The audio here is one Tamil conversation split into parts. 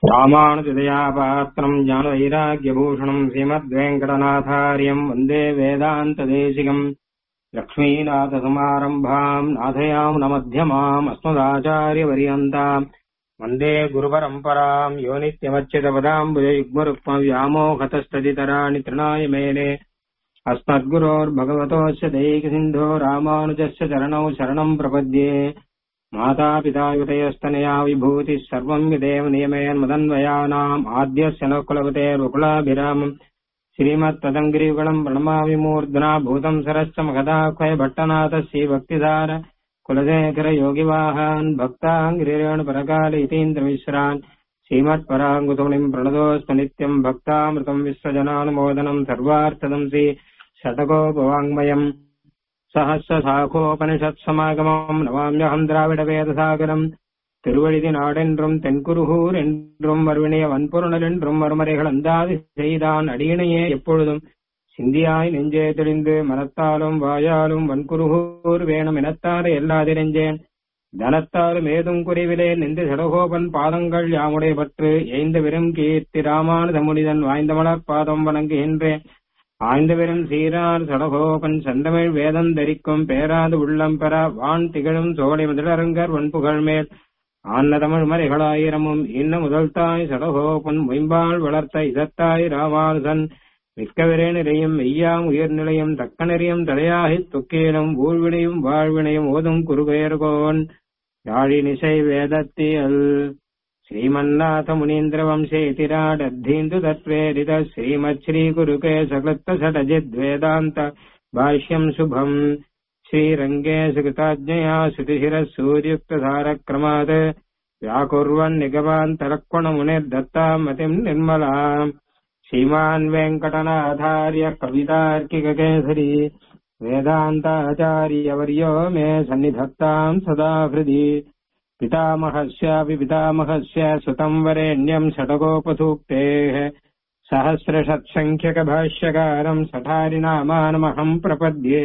ராமானுஜதயாபாத்திரம் ஞானவைராக்கியபூஷணம் ஸ்ரீமத்வேங்கடநாதாரியம் வந்தே வேதாந்ததேசிகம் லக்ஷ்மீநாதசமாரம்பாம் நாதயாம் நமத்தியமாம் அஸ்மதாச்சாரியபரியந்தாம் வந்தே குருபரம்பராம் யோ நித்யமच्युतपदाम्बुजयुग्मरुक्मव्यामोहतस्तदितराणि तृणाय मेने अस्मद्गुरोर्भगवतोऽस्य दैकसिन्धो रामानुजस्य चरणौ शरणम् प्रपद्ये मातापिता युतयस्तनया विभूतिः सर्वम् विदेव नियमेन्मदन्वयानाम् आद्यस्य न कुलपतेर्वकुलाभिरामम् श्रीमत्तदङ्गिरियुगलम् प्रणमामि मूर्ध्ना भूतम् सरश्च मगदाक्षय भट्टनाथः श्रीभक्तिधार कुलशेखर योगिवाहान् भक्ताङ्गिरेण परकाल इतीन्द्रमिश्रान् श्रीमत्पराङ्गुतुणिम् प्रणतोऽस्म नित्यम् भक्तामृतम् विश्वजनानुमोदनम् सर्वार्थदम् श्री षटकोपवाङ्मयम् சஹசிரசாகோபனிஷத்சமாகமம் நவாமியகம் திராவிட வேதசாகரம் திருவழிதி நாடென்றும் தென்குருகூர் என்றும் வருவினைய வன்பொருணல் என்றும் மறுமறைகள் அந்தாது செய்தான் அடியினையே எப்பொழுதும் சிந்தியாய் நெஞ்சே தெளிந்து மனத்தாலும் வாயாலும் வன்குருகூர் வேணும் எனத்தாறு எல்லாதிரெஞ்சேன் தனத்தாலும் ஏதும் குறைவிலே நின்று சடகோபன் பாதங்கள் யாமுடைய பற்று எய்ந்த வெறும் கீர்த்தி ராமானுத முனிதன் வாய்ந்த மலர் பாதம் வணங்குகின்றேன் ஆய்ந்த பெரும் சீரார் சடகோபன் செந்தமிழ் வேதம் தரிக்கும் பேராது உள்ளம் பெற வான் திகழும் சோலை முதலரங்கர் வன்புகழ் மேல் ஆன்ன தமிழ் மறைகளாயிரமும் இன்ன முதல் தாய் சடகோபன் மொயம்பால் வளர்த்த இதத்தாய் ராமானுசன் மிக்கவரே நிறையும் மெய்யாம் உயர்நிலையும் தக்க நெறியும் தலையாகித் தொக்கேலும் ஊழ்வினையும் வாழ்வினையும் ஓதும் குருபெயர்கோன் யாழினிசை வேதத்தியல் श्रीमन्नाथ मुनीन्द्र वंशेतिराडद्धीन्दु तत्प्रेरित श्रीमत् श्रीगुरुके सकृत्त षडजिद्वेदान्त भाष्यम् शुभम् श्रीरङ्गे सुकृताज्ञया श्रुतिशिरः सूर्युक्तधारक्रमात् व्याकुर्वन् निगमान्तरक्वणमुनिर्दत्ताम् मतिम् निर्मलाम् श्रीमान् वेङ्कटनाथार्य कवितार्किककेसरी वेदान्ताचार्यवर्यो मे सन्निधत्ताम् सदा हृदि पितामहस्यापि पितामहस्य सुतम् वरेण्यम् षटकोपसूक्तेः सहस्रषत्सङ्ख्यकभाष्यकारम् सठारिनामानमहम् प्रपद्ये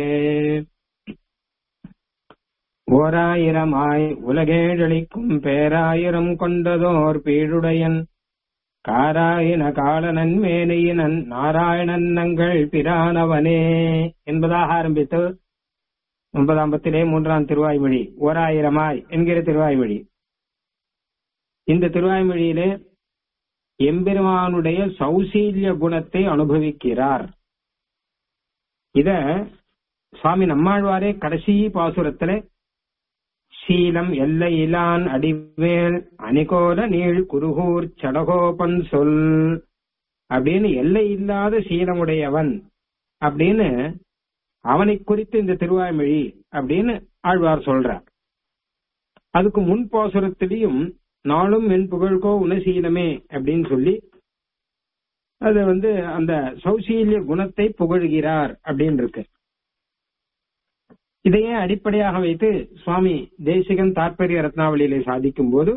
ஓராயிரமாய் உலகேழளிக்கும் பேராயிரம் கொண்டதோர் பீடுடையன் காராயின காலனன் மேனையினன் நாராயணன் நங்கள் பிரானவனே என்பதாக ஆரம்பித்து ஒன்பதாம் பத்திலே மூன்றாம் திருவாய்மொழி ஓராயிரமாய் என்கிற திருவாய்மொழி இந்த திருவாய்மொழியிலே எம்பெருமானுடைய சௌசீல்ய குணத்தை அனுபவிக்கிறார் இத சுவாமி நம்மாழ்வாரே கடைசி பாசுரத்திலே சீலம் எல்லையிலான் அடிவேல் அணிகோல நீள் குருகூர் சடகோபன் சொல் அப்படின்னு எல்லை இல்லாத சீலமுடையவன் அப்படின்னு அவனை குறித்து இந்த திருவாய்மொழி அப்படின்னு ஆழ்வார் சொல்றார் அதுக்கு முன் பாசுரத்திலையும் நாளும் என் புகழ்கோ உணசீலமே அப்படின்னு சொல்லி அது வந்து அந்த சௌசீல்ய குணத்தை புகழ்கிறார் அப்படின்னு இருக்கு இதையே அடிப்படையாக வைத்து சுவாமி தேசிகன் தாற்பரிய ரத்னாவளியிலே சாதிக்கும் போது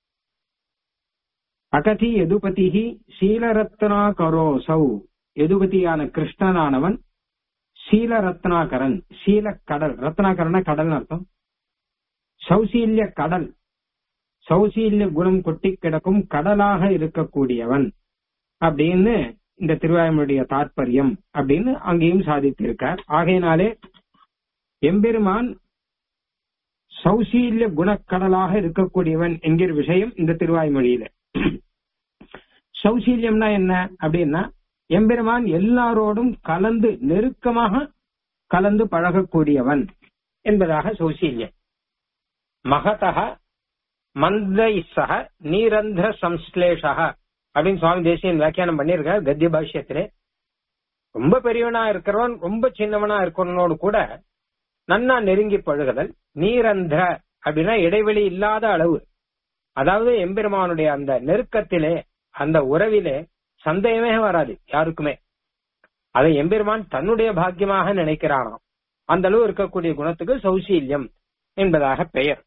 அகதி எதுபதிஹி சீலரத்னா கரோசௌ எதுபதியான கிருஷ்ணனானவன் சீல ரத்னாகரன் சீல கடல் ரத்னாகரன கடல் அர்த்தம் சௌசீல்ய கடல் சௌசீல்ய குணம் கொட்டி கிடக்கும் கடலாக இருக்கக்கூடியவன் அப்படின்னு இந்த திருவாயுடைய தாற்பயம் அப்படின்னு அங்கேயும் சாதித்திருக்கார் ஆகையினாலே எம்பெருமான் சௌசீல்ய குணக்கடலாக இருக்கக்கூடியவன் என்கிற விஷயம் இந்த திருவாய்மொழியில சௌசீல்யம்னா என்ன அப்படின்னா எம்பெருமான் எல்லாரோடும் கலந்து நெருக்கமாக கலந்து பழகக்கூடியவன் என்பதாக சௌசீல்யம் மகதக மந்த இசக நீரந்திர சம்ஸ்லேஷக அப்படின்னு சுவாமி தேசியன் வியாக்கியானம் பண்ணியிருக்கார் கத்திய பாஷ்யத்திலே ரொம்ப பெரியவனா இருக்கிறவன் ரொம்ப சின்னவனா இருக்கிறவனோடு கூட நன்னா நெருங்கி பழகுதல் நீரந்திர அப்படின்னா இடைவெளி இல்லாத அளவு அதாவது எம்பெருமானுடைய அந்த நெருக்கத்திலே அந்த உறவிலே சந்தேகமே வராது யாருக்குமே அதை எம்பெருமான் தன்னுடைய பாக்கியமாக நினைக்கிறானாம் அந்த அளவு இருக்கக்கூடிய குணத்துக்கு சௌசீல்யம் என்பதாக பெயர்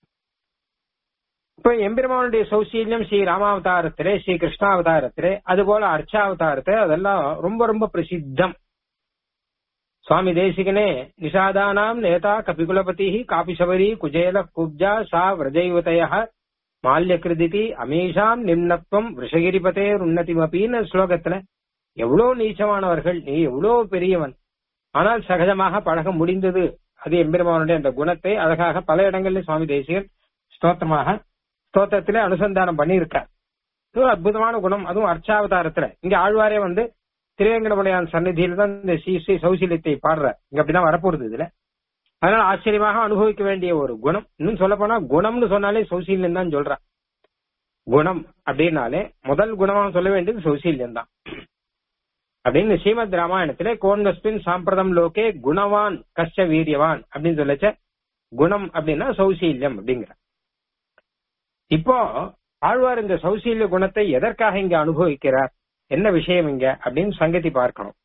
இப்ப எம்பெருமானுடைய சௌசீல்யம் ஸ்ரீ ராமாவதாரத்திலே ஸ்ரீ கிருஷ்ணாவதாரத்திலே அதுபோல அர்ச்சாவதாரத்திலே அதெல்லாம் ரொம்ப ரொம்ப பிரசித்தம் சுவாமி தேசிகனே நிஷாதானாம் நேதா கபிகுலபதி காபிசவரி குஜேல குப்ஜா சா விரஜயுவதய மால்ய கிருதிதி அமீஷாம் நிம்னத்துவம் விஷகிரிபதே உன்னதிமப்பின்னு ஸ்லோகத்துல எவ்வளவு நீச்சமானவர்கள் நீ எவ்வளவு பெரியவன் ஆனால் சகஜமாக பழக முடிந்தது அது எம்பெருமானுடைய அந்த குணத்தை அழகாக பல இடங்களில் சுவாமி தேசியர் ஸ்தோத்திரமாக ஸ்தோத்திரத்திலே அனுசந்தானம் பண்ணியிருக்கார் இது ஒரு அற்புதமான குணம் அதுவும் அர்ச்சாவதாரத்துல இங்க ஆழ்வாரே வந்து திருவேங்கடமுடையான் சந்நிதியில தான் இந்த ஸ்ரீ ஸ்ரீ சௌசிலியத்தை பாடுற இங்க அப்படிதான் வரப்போறது இதுல அதனால ஆச்சரியமாக அனுபவிக்க வேண்டிய ஒரு குணம் இன்னும் சொல்ல போனா குணம்னு சொன்னாலே சௌசீல்யம் தான் சொல்றான் குணம் அப்படின்னாலே முதல் குணமா சொல்ல வேண்டியது சௌசீல்யம் தான் அப்படின்னு ஸ்ரீமத் ராமாயணத்திலே கோன்கஸ்பின் சாம்பிரதம் லோகே குணவான் கஷ்ட வீரியவான் அப்படின்னு சொல்லச்ச குணம் அப்படின்னா சௌசீல்யம் அப்படிங்கிற இப்போ ஆழ்வார் இந்த சௌசீல்ய குணத்தை எதற்காக இங்க அனுபவிக்கிறார் என்ன விஷயம் இங்க அப்படின்னு சங்கதி பார்க்கணும்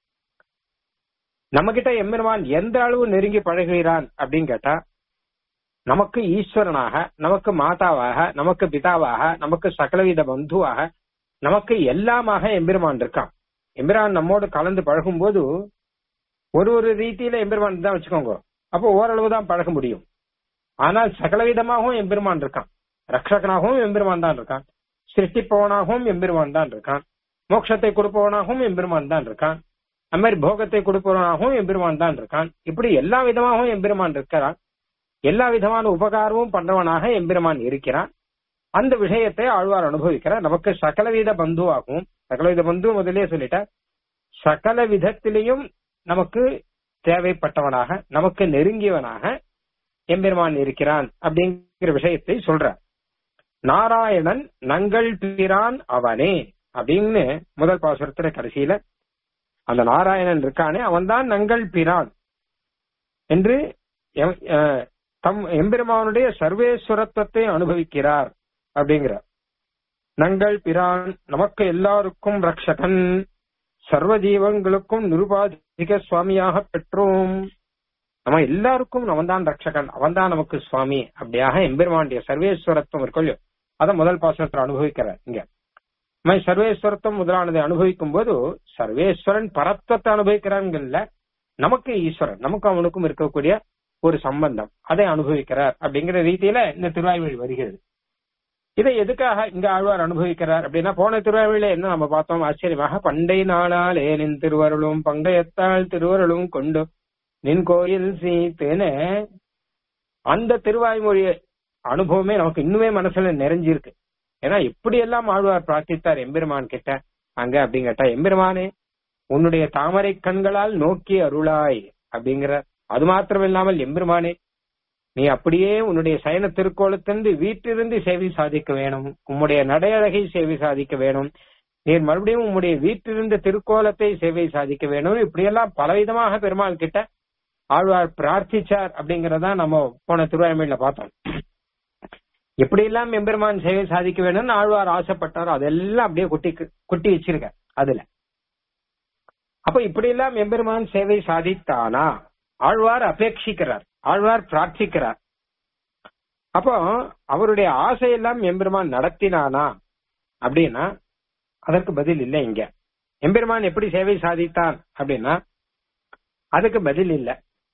நம்ம கிட்ட எம்பெருமான் எந்த அளவு நெருங்கி பழகுகிறான் அப்படின்னு கேட்டா நமக்கு ஈஸ்வரனாக நமக்கு மாதாவாக நமக்கு பிதாவாக நமக்கு சகலவித பந்துவாக நமக்கு எல்லாமாக எம்பெருமான் இருக்கான் எம்பெருமான் நம்மோடு கலந்து பழகும் போது ஒரு ஒரு ரீதியில எம்பெருமான் தான் வச்சுக்கோங்க அப்போ ஓரளவு தான் பழக முடியும் ஆனால் சகலவிதமாகவும் எம்பெருமான் இருக்கான் ரக்ஷகனாகவும் எம்பெருமான் தான் இருக்கான் சிருஷ்டிப்பவனாகவும் எம்பெருமான் தான் இருக்கான் மோட்சத்தை கொடுப்பவனாகவும் எம்பெருமான் தான் இருக்கான் அது மாதிரி போகத்தை கொடுப்பவனாகவும் எம்பெருமான் தான் இருக்கான் இப்படி எல்லா விதமாகவும் எம்பெருமான் இருக்கிறான் எல்லா விதமான உபகாரமும் பண்றவனாக எம்பெருமான் இருக்கிறான் அந்த விஷயத்தை ஆழ்வார் அனுபவிக்கிறார் நமக்கு சகலவித பந்துவாகவும் சகலவித பந்து முதலே சொல்லிட்டார் சகல விதத்திலையும் நமக்கு தேவைப்பட்டவனாக நமக்கு நெருங்கியவனாக எம்பெருமான் இருக்கிறான் அப்படிங்கிற விஷயத்தை சொல்றார் நாராயணன் நங்கள் பிரான் அவனே அப்படின்னு முதல் பாசுரத்துல கடைசியில அந்த நாராயணன் இருக்கானே அவன்தான் நங்கள் பிரான் என்று எம்- அஹ் தம் எம்பெருமானுடைய சர்வேஸ்வரத்துவத்தை அனுபவிக்கிறார் அப்படிங்கிறார் நங்கள் பிரான் நமக்கு எல்லாருக்கும் ரக்ஷகன் சர்வ ஜீவங்களுக்கும் நிருபாதிக சுவாமியாக பெற்றோம் நம்ம எல்லாருக்கும் அவன்தான் ரட்சகன் அவன்தான் நமக்கு சுவாமி அப்படியாக எம்பெருமானுடைய சர்வேஸ்வரத்துவம் இருக்கும் இல்லையோ அதை முதல் பாசனத்தில் அனுபவிக்கிறார் இங்க நம்ம சர்வேஸ்வரத்துவம் முதலானதை அனுபவிக்கும் போது சர்வேஸ்வரன் பரத்வத்தை அனுபவிக்கிறாங்கல்ல நமக்கு ஈஸ்வரன் நமக்கு அவனுக்கும் இருக்கக்கூடிய ஒரு சம்பந்தம் அதை அனுபவிக்கிறார் அப்படிங்கிற ரீதியில இந்த திருவாய்மொழி வருகிறது இதை எதுக்காக இங்க ஆழ்வார் அனுபவிக்கிறார் அப்படின்னா போன திருவாய்மொழியில என்ன நம்ம பார்த்தோம் ஆச்சரியமாக பண்டை நாளாலே நின் திருவருளும் பங்கையத்தாள் திருவருளும் கொண்டு நின் கோயில் சீத்தேன்னு அந்த திருவாய்மொழி அனுபவமே நமக்கு இன்னுமே மனசுல நிறைஞ்சிருக்கு ஏன்னா எப்படி எல்லாம் ஆழ்வார் பிரார்த்தித்தார் எம்பெருமான் கிட்ட அங்க அப்படின்னு கேட்டா எம்பெருமானே உன்னுடைய தாமரை கண்களால் நோக்கி அருளாய் அப்படிங்கிற அது மாத்திரம் இல்லாமல் எம்பெருமானே நீ அப்படியே உன்னுடைய சயன திருக்கோலத்திலிருந்து வீட்டிலிருந்து சேவை சாதிக்க வேணும் உம்முடைய நடையழகை சேவை சாதிக்க வேணும் நீர் மறுபடியும் உம்முடைய வீட்டிலிருந்த திருக்கோலத்தை சேவை சாதிக்க வேணும் இப்படியெல்லாம் பலவிதமாக பெருமாள் கிட்ட ஆழ்வார் பிரார்த்திச்சார் அப்படிங்கறத நம்ம போன திருவாய்மொழியில பார்த்தோம் எப்படியெல்லாம் எம்பெருமான் சேவை சாதிக்க வேணும்னு ஆழ்வார் ஆசைப்பட்டாரோ அதெல்லாம் அப்படியே கொட்டி கொட்டி வச்சிருக்க அதுல அப்ப இப்படியெல்லாம் எம்பெருமான் சேவை சாதித்தானா ஆழ்வார் அபேட்சிக்கிறார் ஆழ்வார் பிரார்த்திக்கிறார் அப்போ அவருடைய ஆசையெல்லாம் எம்பெருமான் நடத்தினானா அப்படின்னா அதற்கு பதில் இல்லை இங்க எம்பெருமான் எப்படி சேவை சாதித்தான் அப்படின்னா அதுக்கு பதில் இல்லை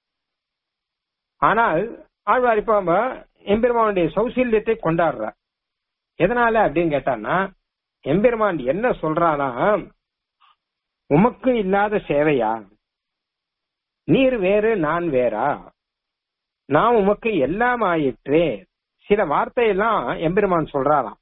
ஆனால் ஆழ்வார் இப்ப நம்ம எம்பெருமானுடைய சௌசல்யத்தை கொண்டாடுறார் எதனால அப்படின்னு கேட்டான்னா எம்பெருமான் என்ன சொல்றானா உமக்கு இல்லாத சேவையா நீர் வேறு நான் வேறா நான் உமக்கு எல்லாம் ஆயிற்றே சில வார்த்தையெல்லாம் எம்பெருமான் சொல்றாராம்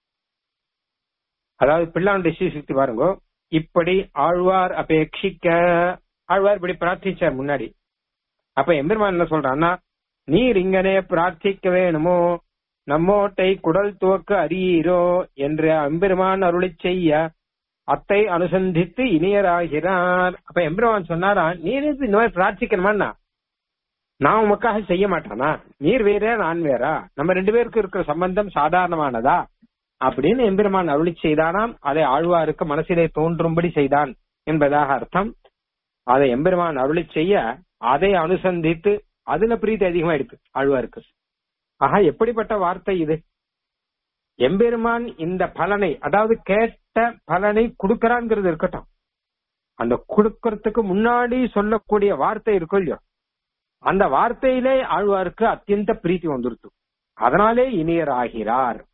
அதாவது பிள்ளாண்டு ஸ்ரீசக்தி பாருங்க இப்படி ஆழ்வார் அபேட்சிக்க ஆழ்வார் இப்படி பிரார்த்திச்சார் முன்னாடி அப்ப எம்பெருமான் என்ன சொல்றான்னா நீர் இங்கனே பிரார்த்திக்க வேணுமோ நம்மோட்டை குடல் துவக்க அறியீரோ என்று எம்பெருமான் அருளிச் செய்ய அத்தை அனுசந்தித்து இனியராகிறார் அப்ப எம்பெருமான் சொன்னாரா நீர் இது இந்த மாதிரி பிரார்த்திக்கணுமாண்ணா நான் உமக்காக செய்ய மாட்டானா நீர் வேற நான் வேறா நம்ம ரெண்டு பேருக்கு இருக்கிற சம்பந்தம் சாதாரணமானதா அப்படின்னு எம்பெருமான் அருளி செய்தானாம் அதை ஆழ்வாருக்கு மனசிலே தோன்றும்படி செய்தான் என்பதாக அர்த்தம் அதை எம்பெருமான் அருளி செய்ய அதை அனுசந்தித்து அதுல பிரீத்தி அதிகமாயிடுது ஆழ்வாருக்கு ஆஹா எப்படிப்பட்ட வார்த்தை இது எம்பெருமான் இந்த பலனை அதாவது கேட்ட பலனை கொடுக்கறாங்கிறது இருக்கட்டும் அந்த கொடுக்கறதுக்கு முன்னாடி சொல்லக்கூடிய வார்த்தை இருக்கும் இல்லையோ அந்த வார்த்தையிலே ஆழ்வாருக்கு அத்தியந்த பிரீத்தி வந்துருத்து அதனாலே இனியர் ஆகிறார்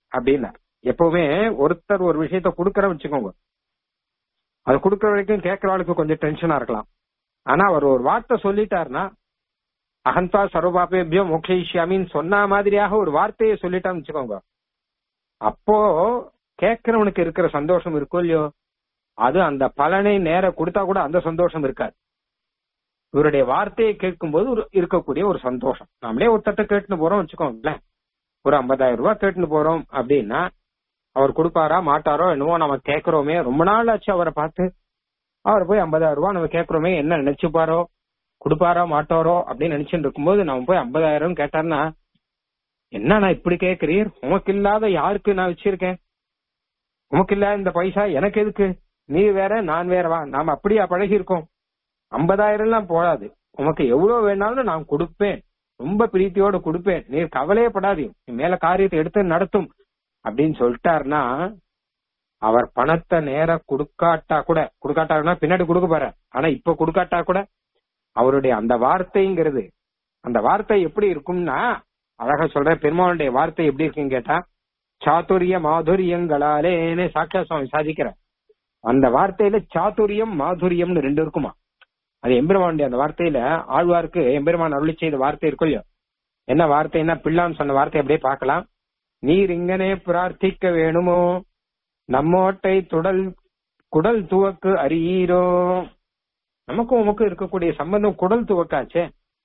அப்படின்னா எப்பவுமே ஒருத்தர் ஒரு விஷயத்த கொடுக்கற வச்சுக்கோங்க அது கொடுக்கற வரைக்கும் கேட்கறவளுக்கு கொஞ்சம் டென்ஷனா இருக்கலாம் ஆனா அவர் ஒரு வார்த்தை சொல்லிட்டாருன்னா அகந்தா சர்வபாபேபியோ மோக்ஷயிஷ்யாமின்னு சொன்ன மாதிரியாக ஒரு வார்த்தையை சொல்லிட்டான்னு வச்சுக்கோங்க அப்போ கேட்கிறவனுக்கு இருக்கிற சந்தோஷம் இருக்கும் இல்லையோ அது அந்த பலனை நேர கொடுத்தா கூட அந்த சந்தோஷம் இருக்காது இவருடைய வார்த்தையை கேட்கும்போது ஒரு இருக்கக்கூடிய ஒரு சந்தோஷம் நாமளே ஒருத்தட்ட கேட்டுன்னு போறோம் வச்சுக்கோங்களேன் ஒரு ஐம்பதாயிரம் ரூபாய் கேட்டுன்னு போறோம் அப்படின்னா அவர் கொடுப்பாரா மாட்டாரோ என்னவோ நம்ம கேட்கிறோமே ரொம்ப நாள் ஆச்சு அவரை பார்த்து அவர் போய் ஐம்பதாயிரம் ரூபாய் நம்ம கேட்கிறோமே என்ன நினைச்சுப்பாரோ கொடுப்பாரா மாட்டாரோ அப்படின்னு நினைச்சுட்டு இருக்கும்போது நம்ம போய் ஐம்பதாயிரம் கேட்டார்னா என்ன நான் இப்படி கேட்கிறீர் உமக்கு இல்லாத யாருக்கு நான் வச்சிருக்கேன் உமக்கு இல்லாத இந்த பைசா எனக்கு எதுக்கு நீ வேற நான் வேறவா நாம அப்படியா பழகி இருக்கோம் ஐம்பதாயிரம் எல்லாம் போடாது உமக்கு எவ்வளவு வேணாலும் நான் கொடுப்பேன் ரொம்ப பிரீத்தியோட கொடுப்பேன் நீர் கவலையே படாதீங்க நீ மேல காரியத்தை எடுத்து நடத்தும் அப்படின்னு சொல்லிட்டாருன்னா அவர் பணத்தை நேர கொடுக்காட்டா கூட கொடுக்காட்டாருன்னா பின்னாடி கொடுக்க போற ஆனா இப்ப கொடுக்காட்டா கூட அவருடைய அந்த வார்த்தைங்கிறது அந்த வார்த்தை எப்படி இருக்கும்னா அழகா சொல்ற பெருமாளுடைய வார்த்தை எப்படி இருக்குன்னு கேட்டா சாதுரிய மாதுரியங்களாலேன்னு சாட்சா சுவாமி சாதிக்கிற அந்த வார்த்தையில சாதுரியம் மாதுரியம்னு ரெண்டு இருக்குமா அது எம்பெருமானுடைய அந்த வார்த்தையில ஆழ்வாருக்கு எம்பெருமான் அருளி செய்த வார்த்தை இருக்கும் இல்லையோ என்ன வார்த்தைன்னா பிள்ளான்னு சொன்ன வார்த்தை அப்படியே பார்க்கலாம் நீர் இங்கனே பிரார்த்திக்க வேணுமோ நம்மோட்டை துடல் குடல் துவக்கு அறியீரோ நமக்கும் உமக்கும் இருக்கக்கூடிய சம்பந்தம் குடல் துவக்காச்சே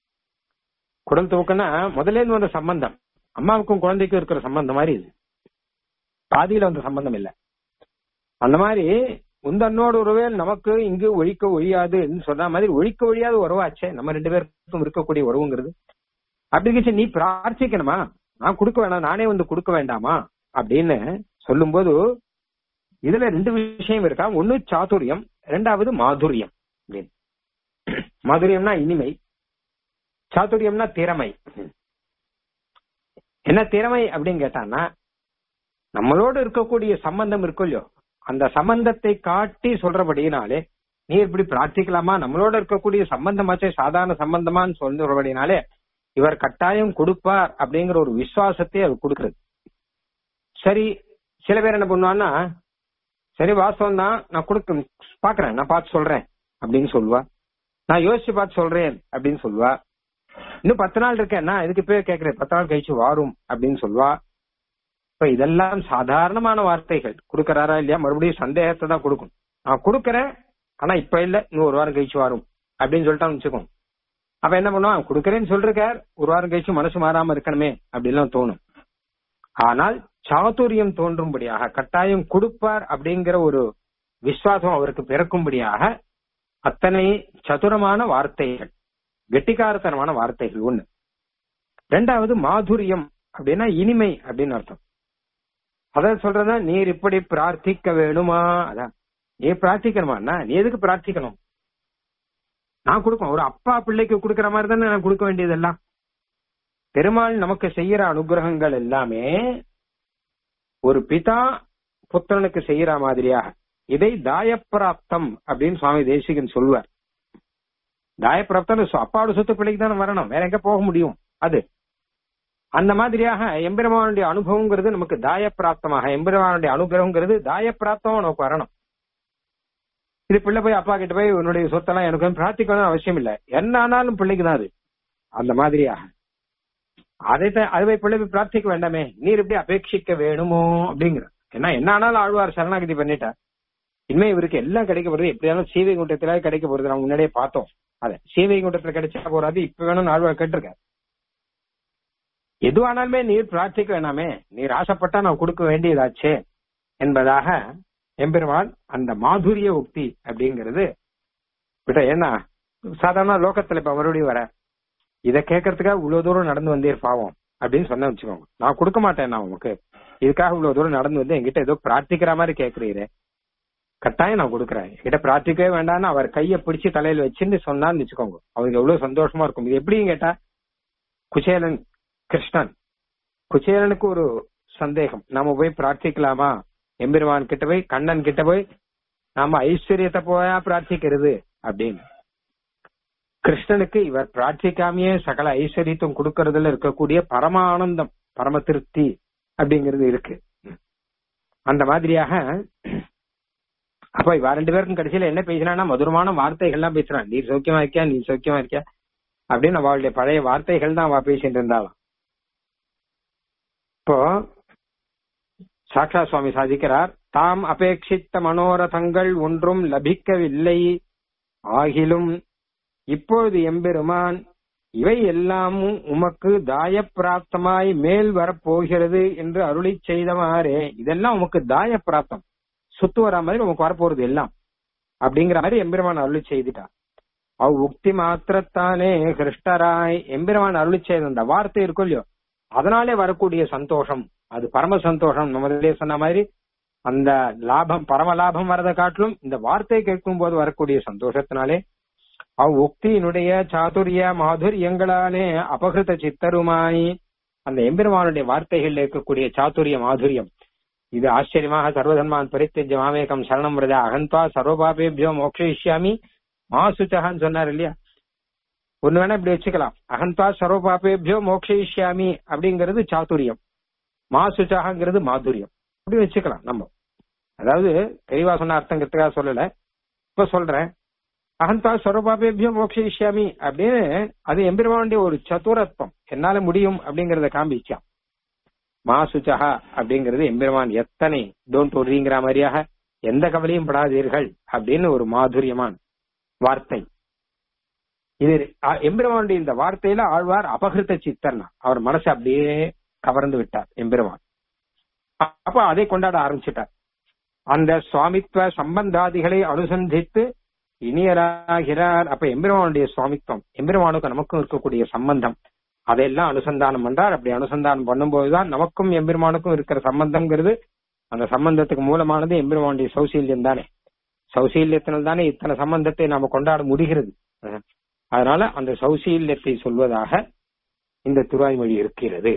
குடல் துவக்கன்னா முதல்ல இருந்து வந்த சம்பந்தம் அம்மாவுக்கும் குழந்தைக்கும் இருக்கிற சம்பந்தம் மாதிரி இது பாதியில வந்த சம்பந்தம் இல்ல அந்த மாதிரி உந்தன்னோடு உறவே நமக்கு இங்கு ஒழிக்க ஒழியாதுன்னு சொன்ன மாதிரி ஒழிக்க ஒழியாத உறவாச்சே நம்ம ரெண்டு பேருக்கும் இருக்கக்கூடிய உறவுங்கிறது அப்படி இருந்துச்சு நீ பிரார்த்திக்கணுமா நான் கொடுக்க வேணாம் நானே வந்து கொடுக்க வேண்டாமா அப்படின்னு சொல்லும்போது இதுல ரெண்டு விஷயம் இருக்கா ஒண்ணு சாதுரியம் ரெண்டாவது மாதுரியம் அப்படின்னு மாதுரியம்னா இனிமை சாதுரியம்னா திறமை என்ன திறமை அப்படின்னு கேட்டான்னா நம்மளோட இருக்கக்கூடிய சம்பந்தம் இருக்கும் இல்லையோ அந்த சம்பந்தத்தை காட்டி சொல்றபடினாலே நீ இப்படி பிரார்த்திக்கலாமா நம்மளோட இருக்கக்கூடிய சம்பந்தமாச்சே சாதாரண சம்பந்தமான்னு சொல்றபடினாலே இவர் கட்டாயம் கொடுப்பார் அப்படிங்கிற ஒரு விசுவாசத்தை அது கொடுக்கிறது சரி சில பேர் என்ன பண்ணுவான்னா சரி வாஸ்தவம் தான் நான் கொடுக்க பாக்குறேன் நான் பார்த்து சொல்றேன் அப்படின்னு சொல்லுவா நான் யோசிச்சு பார்த்து சொல்றேன் அப்படின்னு சொல்லுவா இன்னும் பத்து நாள் இருக்கேன் நான் இதுக்கு போய் கேட்கிறேன் பத்து நாள் கழிச்சு வாரும் அப்படின்னு சொல்லுவா இப்ப இதெல்லாம் சாதாரணமான வார்த்தைகள் கொடுக்கறாரா இல்லையா மறுபடியும் சந்தேகத்தை தான் கொடுக்கும் நான் கொடுக்கறேன் ஆனா இப்ப இல்ல இன்னும் ஒரு வாரம் கழிச்சு வரும் அப்படின்னு சொல்லிட்டான்னு வச்சுக்கோங்க அப்ப என்ன பண்ணுவான் கொடுக்கறேன்னு சொல்றார் ஒரு வாரம் கழிச்சு மனசு மாறாம இருக்கணுமே அப்படின்லாம் தோணும் ஆனால் சாதுரியம் தோன்றும்படியாக கட்டாயம் கொடுப்பார் அப்படிங்கிற ஒரு விசுவாசம் அவருக்கு பிறக்கும்படியாக அத்தனை சதுரமான வார்த்தைகள் கெட்டிக்காரத்தனமான வார்த்தைகள் ஒண்ணு ரெண்டாவது மாதுரியம் அப்படின்னா இனிமை அப்படின்னு அர்த்தம் அதான் சொல்றதா நீர் இப்படி பிரார்த்திக்க வேணுமா அதான் நீ பிரார்த்திக்கணுமா நீ எதுக்கு பிரார்த்திக்கணும் நான் கொடுப்பேன் ஒரு அப்பா பிள்ளைக்கு கொடுக்கற மாதிரி தானே நான் கொடுக்க வேண்டியதெல்லாம் பெருமாள் நமக்கு செய்யற அனுகிரகங்கள் எல்லாமே ஒரு பிதா புத்திரனுக்கு செய்யற மாதிரியாக இதை தாயப்பிராப்தம் அப்படின்னு சுவாமி தேசிகன் சொல்லுவார் தாயப்பிராப்தம் அப்பாவோட சொத்து பிள்ளைக்கு தானே வரணும் வேற எங்க போக முடியும் அது அந்த மாதிரியாக எம்பெருமானுடைய அனுபவங்கிறது நமக்கு தாயப்பிராப்தமாக எம்பெருமானுடைய அனுகிரகங்கிறது தாயப்பிராப்தம் நமக்கு வரணும் இது பிள்ளை போய் அப்பா கிட்ட போய் உன்னுடைய சொத்தெல்லாம் எனக்கு பிரார்த்திக்கணும் அவசியம் இல்ல என்ன ஆனாலும் பிள்ளைக்கு தான் அது அந்த மாதிரியாக அதை அதை போய் பிள்ளை போய் பிரார்த்திக்க வேண்டாமே நீர் எப்படி அபேட்சிக்க வேணுமோ அப்படிங்கிற ஏன்னா என்ன ஆனாலும் ஆழ்வார் சரணாகதி பண்ணிட்டார் இனிமே இவருக்கு எல்லாம் கிடைக்க போறது எப்படியாலும் சீவை கூட்டத்தில கிடைக்க போறது நம்ம முன்னாடியே பார்த்தோம் அதை சீவை கூட்டத்துல கிடைச்சா போறாது இப்ப வேணும்னு ஆழ்வார் கேட்டிருக்காரு எதுவானாலுமே நீர் பிரார்த்திக்க வேணாமே நீர் ஆசைப்பட்டா நான் கொடுக்க வேண்டியதாச்சே என்பதாக எம்பெருமான் அந்த மாதுரிய உக்தி அப்படிங்கிறது விட்ட ஏன்னா சாதாரண லோகத்துல இப்ப மறுபடியும் வர இத கேட்கறதுக்காக இவ்வளவு தூரம் நடந்து வந்தீர் பாவம் அப்படின்னு சொன்ன வச்சுக்கோங்க நான் கொடுக்க மாட்டேன் நான் உங்களுக்கு இதுக்காக இவ்வளவு தூரம் நடந்து வந்து என்கிட்ட ஏதோ பிரார்த்திக்கிற மாதிரி கேட்கிறீரே கட்டாயம் நான் கொடுக்குறேன் என்கிட்ட பிரார்த்திக்கவே வேண்டாம்னு அவர் கையை பிடிச்சு தலையில வச்சுன்னு சொன்னான்னு வச்சுக்கோங்க அவருக்கு எவ்வளவு சந்தோஷமா இருக்கும் இது எப்படின்னு கேட்டா குச்சேலன் கிருஷ்ணன் குச்சேலனுக்கு ஒரு சந்தேகம் நாம போய் பிரார்த்திக்கலாமா எம்பெருமான் கிட்ட போய் கண்ணன் கிட்ட போய் நாம ஐஸ்வர்யத்தை போயா பிரார்த்திக்கிறது அப்படின்னு கிருஷ்ணனுக்கு இவர் பிரார்த்திக்காமையே சகல ஐஸ்வர்யத்தும் கொடுக்கறதுல இருக்கக்கூடிய பரமானந்தம் பரம திருப்தி அப்படிங்கிறது இருக்கு அந்த மாதிரியாக அப்ப இவ ரெண்டு பேருக்கும் கடைசியில என்ன பேசினான்னா மதுரமான வார்த்தைகள்லாம் பேசுறான் நீ சௌக்கியமா இருக்கியா நீ சௌக்கியமா இருக்கியா அப்படின்னு அவளுடைய பழைய வார்த்தைகள் தான் அவ பேசிட்டு இருந்தாளாம் இப்போ சாக்ஷா சுவாமி சாதிக்கிறார் தாம் அபேட்சித்த மனோரதங்கள் ஒன்றும் லபிக்கவில்லை ஆகிலும் இப்பொழுது எம்பெருமான் இவை எல்லாமும் உமக்கு தாயப்பிராப்தமாய் மேல் வரப்போகிறது என்று அருளி செய்தமாறே இதெல்லாம் உமக்கு தாயப்பிராப்தம் சுத்து வரா மாதிரி உமக்கு வரப்போறது எல்லாம் அப்படிங்கிற மாதிரி எம்பெருமான் அருளி செய்துட்டார் அவ் உக்தி மாத்திரத்தானே கிருஷ்ணராய் எம்பெருமான் அருளி செய்த அந்த வார்த்தை இருக்கும் இல்லையோ அதனாலே வரக்கூடிய சந்தோஷம் அது பரம சந்தோஷம் நம்ம சொன்ன மாதிரி அந்த லாபம் பரம லாபம் வரதை காட்டிலும் இந்த வார்த்தை கேட்கும் போது வரக்கூடிய சந்தோஷத்தினாலே அவ் உக்தியினுடைய சாதுரிய மாதுரியங்களாலே அபகிருத சித்தருமாய் அந்த எம்பெருமானுடைய வார்த்தைகளில் இருக்கக்கூடிய சாதுரிய மாதுரியம் இது ஆச்சரியமாக சர்வதன்மான் பரித்தஜ மாமேகம் சரணம் விரதா அகந்தா சர்வபாபேபியோ மோக்ஷயிஷ்யாமி மாசுச்சகான்னு சொன்னார் இல்லையா ஒண்ணு வேணா இப்படி வச்சுக்கலாம் அகந்தா சர்வபாபேபியோ மோக்ஷயிஷ்யாமி அப்படிங்கிறது சாதுரியம் மாசுச்சகாங்கிறது மாதுரியம் அப்படி வச்சுக்கலாம் நம்ம அதாவது தெளிவா சொன்ன அர்த்தங்கிறதுக்காக சொல்லல இப்ப சொல்றேன் அகந்தா சர்வபாபேபியோ மோக்ஷயிஷ்யாமி அப்படின்னு அது எம்பெருமானுடைய ஒரு சதுரத்வம் என்னால முடியும் அப்படிங்கறத காண்பிச்சான் மாசுச்சகா அப்படிங்கிறது எம்பெருமான் எத்தனை டோன்ட் ஒரிங்கிற மாதிரியாக எந்த கவலையும் படாதீர்கள் அப்படின்னு ஒரு மாதுரியமான வார்த்தை இது எம்பெருமானுடைய இந்த வார்த்தையில ஆழ்வார் அபகிருத்த சித்தர்னா அவர் மனசு அப்படியே கவர்ந்து விட்டார் எம்பெருமான் அப்ப அதை கொண்டாட ஆரம்பிச்சிட்டார் அந்த சுவாமித்வ சம்பந்தாதிகளை அனுசந்தித்து இனியராகிறார் அப்ப எம்பெருமானுடைய சுவாமித்வம் எம்பெருமானுக்கு நமக்கும் இருக்கக்கூடிய சம்பந்தம் அதையெல்லாம் அனுசந்தானம் பண்றார் அப்படி அனுசந்தானம் பண்ணும்போதுதான் நமக்கும் எம்பெருமானுக்கும் இருக்கிற சம்பந்தம்ங்கிறது அந்த சம்பந்தத்துக்கு மூலமானது எம்பெருமானுடைய சௌசீல்யம் தானே சௌசீல்யத்தினால் தானே இத்தனை சம்பந்தத்தை நாம கொண்டாட முடிகிறது அதனால அந்த சௌசீல்யத்தை சொல்வதாக இந்த துராய்மொழி இருக்கிறது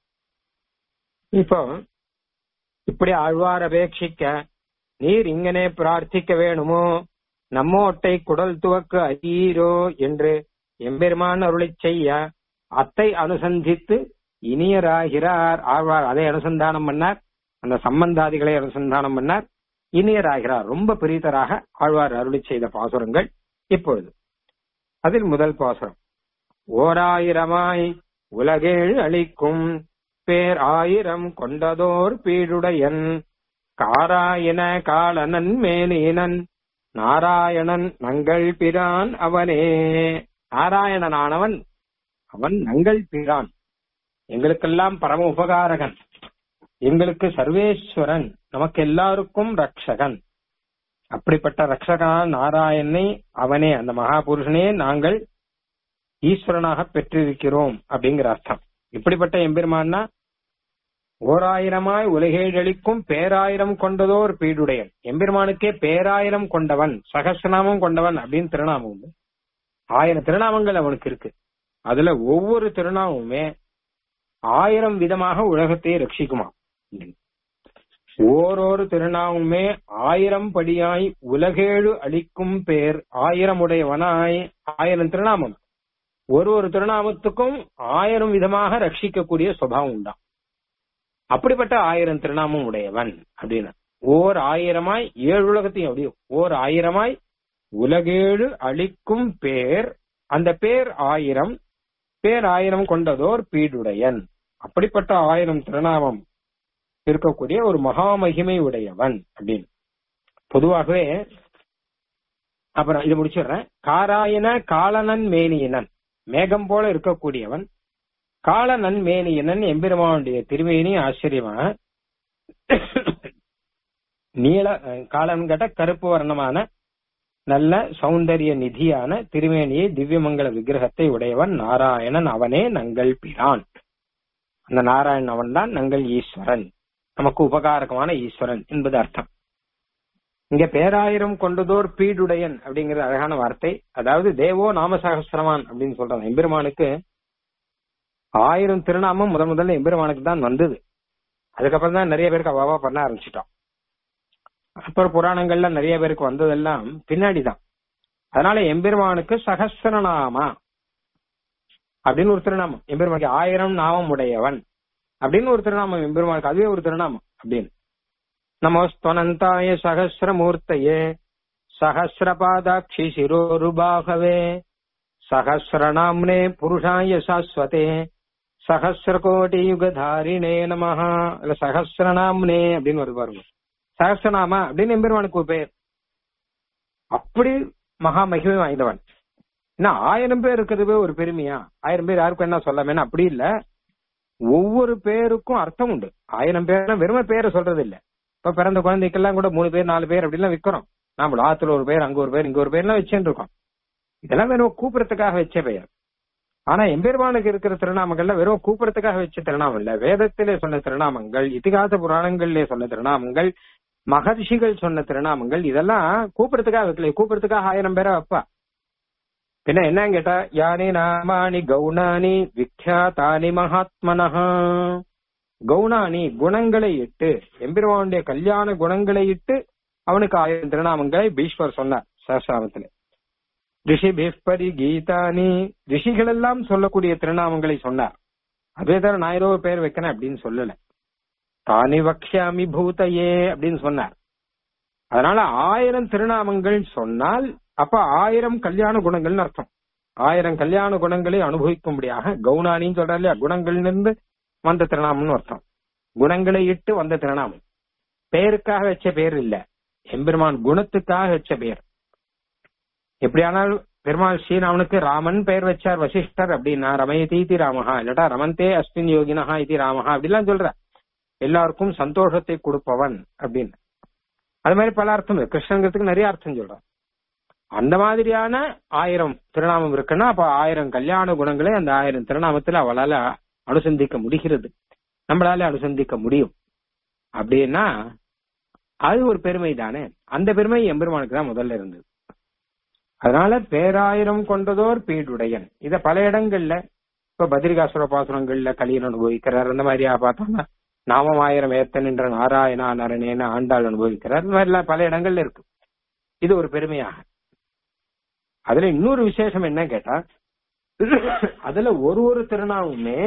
இப்போ இப்படி ஆழ்வார் அபேட்சிக்க நீர் இங்கனே பிரார்த்திக்க வேணுமோ நம்மோட்டை குடல் துவக்கு அரியரோ என்று எம்பெருமான் அருளை செய்ய அத்தை அனுசந்தித்து இனியராகிறார் ஆழ்வார் அதை அனுசந்தானம் பண்ணார் அந்த சம்பந்தாதிகளை அனுசந்தானம் பண்ணார் இனியராகிறார் ரொம்ப பிரித்தராக ஆழ்வார் அருளி செய்த பாசுரங்கள் இப்பொழுது அதில் முதல் பாசுரம் ஓராயிரமாய் உலகேழ் அளிக்கும் பேர் ஆயிரம் கொண்டதோர் பீடுடையன் காராயன காலனன் மேலினன் நாராயணன் நங்கள் பிரான் அவனே நாராயணனானவன் அவன் நங்கள் பிரான் எங்களுக்கெல்லாம் பரம உபகாரகன் எங்களுக்கு சர்வேஸ்வரன் நமக்கு எல்லாருக்கும் ரக்ஷகன் அப்படிப்பட்ட ரக்ஷகனான நாராயணனை அவனே அந்த மகாபுருஷனே நாங்கள் ஈஸ்வரனாக பெற்றிருக்கிறோம் அப்படிங்கிற அர்த்தம் இப்படிப்பட்ட எம்பெருமான்னா ஓராயிரமாய் உலகேழளிக்கும் பேராயிரம் கொண்டதோர் பீடுடையன் எம்பெருமானுக்கே பேராயிரம் கொண்டவன் சகசிரநாமம் கொண்டவன் அப்படின்னு திருநாமம் உண்டு ஆயிரம் திருநாமங்கள் அவனுக்கு இருக்கு அதுல ஒவ்வொரு திருநாமமுமே ஆயிரம் விதமாக உலகத்தை ரட்சிக்குமா ஓரொரு திருநாமமே ஆயிரம் படியாய் உலகேழு அளிக்கும் பேர் ஆயிரம் உடையவனாய் ஆயிரம் திருநாமம் ஒரு ஒரு திருநாமத்துக்கும் ஆயிரம் விதமாக ரட்சிக்கக்கூடிய சுபாவம் உண்டாம் அப்படிப்பட்ட ஆயிரம் திருநாமம் உடையவன் அப்படின்னு ஓர் ஆயிரமாய் ஏழு உலகத்தையும் அப்படியே ஓர் ஆயிரமாய் உலகேழு அளிக்கும் பேர் அந்த பேர் ஆயிரம் பேர் ஆயிரம் கொண்டதோர் பீடுடையன் அப்படிப்பட்ட ஆயிரம் திருநாமம் இருக்கக்கூடிய ஒரு மகா மகிமை உடையவன் அப்படின்னு பொதுவாகவே அப்புறம் இது முடிச்சிடுறேன் காராயன காலனன் மேனியனன் மேகம் போல இருக்கக்கூடியவன் கால நன்மேனியனன் எம்பெருமானுடைய திருமேனி ஆச்சரியமா நீள காலம் கட்ட கருப்பு வர்ணமான நல்ல சௌந்தரிய நிதியான திருமேனியை திவ்யமங்கல விக்கிரகத்தை உடையவன் நாராயணன் அவனே நங்கள் பிரான் அந்த நாராயணன் அவன் தான் நங்கள் ஈஸ்வரன் நமக்கு உபகாரகமான ஈஸ்வரன் என்பது அர்த்தம் இங்க பேராயிரம் கொண்டதோர் பீடுடையன் அப்படிங்கிற அழகான வார்த்தை அதாவது தேவோ நாமசகசிரமான் அப்படின்னு சொல்றாங்க எம்பெருமானுக்கு ஆயிரம் திருநாமம் முதல் முதல்ல எம்பெருமானுக்கு தான் வந்தது அதுக்கப்புறம் தான் நிறைய பேருக்கு அவாவா பண்ண ஆரம்பிச்சிட்டோம் அப்புறம் புராணங்கள்ல நிறைய பேருக்கு வந்ததெல்லாம் பின்னாடிதான் அதனால எம்பெருமானுக்கு சகசிரநாமா அப்படின்னு ஒரு திருநாமம் எம்பெருமானுக்கு ஆயிரம் நாமம் உடையவன் அப்படின்னு ஒரு திருநாமம் எம்பெருமானுக்கு அதுவே ஒரு திருநாமம் அப்படின்னு நமோஸ்துவனந்தாய சகசிரமூர்த்தயே சகசிரபாதாட்சி சிரோருபாகவே சகசிரநாம்னே புருஷாய சாஸ்வதே சகசிரகோடி யுகதாரிணே நமஹா இல்ல சகசிரநாம்னே அப்படின்னு வருது பாருங்க சகசிரநாம அப்படின்னு எம்பெருமானுக்கு ஒரு பேர் அப்படி மகா மகிமை வாய்ந்தவன் என்ன ஆயிரம் பேர் இருக்கிறதுவே ஒரு பெருமையா ஆயிரம் பேர் யாருக்கும் என்ன சொல்லாமேன்னு அப்படி இல்ல ஒவ்வொரு பேருக்கும் அர்த்தம் உண்டு ஆயிரம் பேர் வெறும பேரை சொல்றது இல்ல இப்ப பிறந்த குழந்தைக்கெல்லாம் கூட மூணு பேர் நாலு பேர் அப்படிலாம் விக்கிறோம் நாம ஆத்துல ஒரு பேர் அங்க ஒரு பேர் இங்க ஒரு பேர்லாம் வச்சுட்டு இருக்கோம் இதெல்லாம் வெறும் கூப்பிடறதுக்காக வச்ச பெயர் ஆனா எம்பெருமானுக்கு இருக்கிற திருநாமங்கள்ல வெறும் கூப்பிடறதுக்காக வச்ச திருநாமம் இல்ல வேதத்திலே சொன்ன திருநாமங்கள் இதிகாச புராணங்களிலே சொன்ன திருநாமங்கள் மகர்ஷிகள் சொன்ன திருநாமங்கள் இதெல்லாம் கூப்பிடறதுக்காக வைக்கல கூப்பிடறதுக்காக ஆயிரம் பேரை வைப்பா பின்ன என்ன கேட்டா யானி நாமானி கௌணானி விக்யாதானி மகாத்மனஹா கௌணானி குணங்களை இட்டு எம்பெருமானுடைய கல்யாண குணங்களை இட்டு அவனுக்கு ஆயிரம் திருநாமங்களை பீஷ்வர் சொன்னார் சஹசிராமத்துல ரிஷி பரி கீதானி ரிஷிகள் எல்லாம் சொல்லக்கூடிய திருநாமங்களை சொன்னார் அதே தவிர நான் ஏதோ ஒரு பேர் வைக்கிறேன் அப்படின்னு சொல்லல தானி வக்ஷாமி பூதையே அப்படின்னு சொன்னார் அதனால ஆயிரம் திருநாமங்கள் சொன்னால் அப்ப ஆயிரம் கல்யாண குணங்கள்னு அர்த்தம் ஆயிரம் கல்யாண குணங்களை அனுபவிக்கும்படியாக கவுனானின்னு சொல்ற இல்லையா குணங்களிலிருந்து வந்த திருநாமம்னு அர்த்தம் குணங்களை இட்டு வந்த திருநாமம் பெயருக்காக வச்ச பேர் இல்ல எம்பெருமான் குணத்துக்காக வச்ச பெயர் எப்படியானால் பெருமாள் ஸ்ரீராமனுக்கு ராமன் பெயர் வச்சார் வசிஷ்டர் அப்படின்னா ரமயதீதி ராமஹா இல்லாட்டா ரமந்தே அஸ்வின் யோகினஹா இது ராமஹா அப்படிலாம் சொல்ற எல்லாருக்கும் சந்தோஷத்தை கொடுப்பவன் அப்படின்னு அது மாதிரி பல அர்த்தம் இருக்கு கிருஷ்ணங்கிறதுக்கு நிறைய அர்த்தம் சொல்றான் அந்த மாதிரியான ஆயிரம் திருநாமம் இருக்குன்னா அப்ப ஆயிரம் கல்யாண குணங்களை அந்த ஆயிரம் திருநாமத்துல அவளால அனுசந்திக்க முடிகிறது நம்மளால அனுசந்திக்க முடியும் அப்படின்னா அது ஒரு பெருமை தானே அந்த பெருமை எம்பெருமானுக்கு தான் முதல்ல இருந்தது அதனால பேராயிரம் கொண்டதோர் பீடுடையன் இத பல இடங்கள்ல இப்ப பத்ரிகாசுர பாசுரங்கள்ல கலியன் அனுபவிக்கிறார் அந்த மாதிரியா பார்த்தோம்னா நாமம் ஆயிரம் ஏத்தன் என்ற நாராயணா நரனேன ஆண்டாள் அனுபவிக்கிறார் இந்த மாதிரிலாம் பல இடங்கள்ல இருக்கு இது ஒரு பெருமையாக அதுல இன்னொரு விசேஷம் என்ன கேட்டா அதுல ஒரு ஒரு திருநாவுமே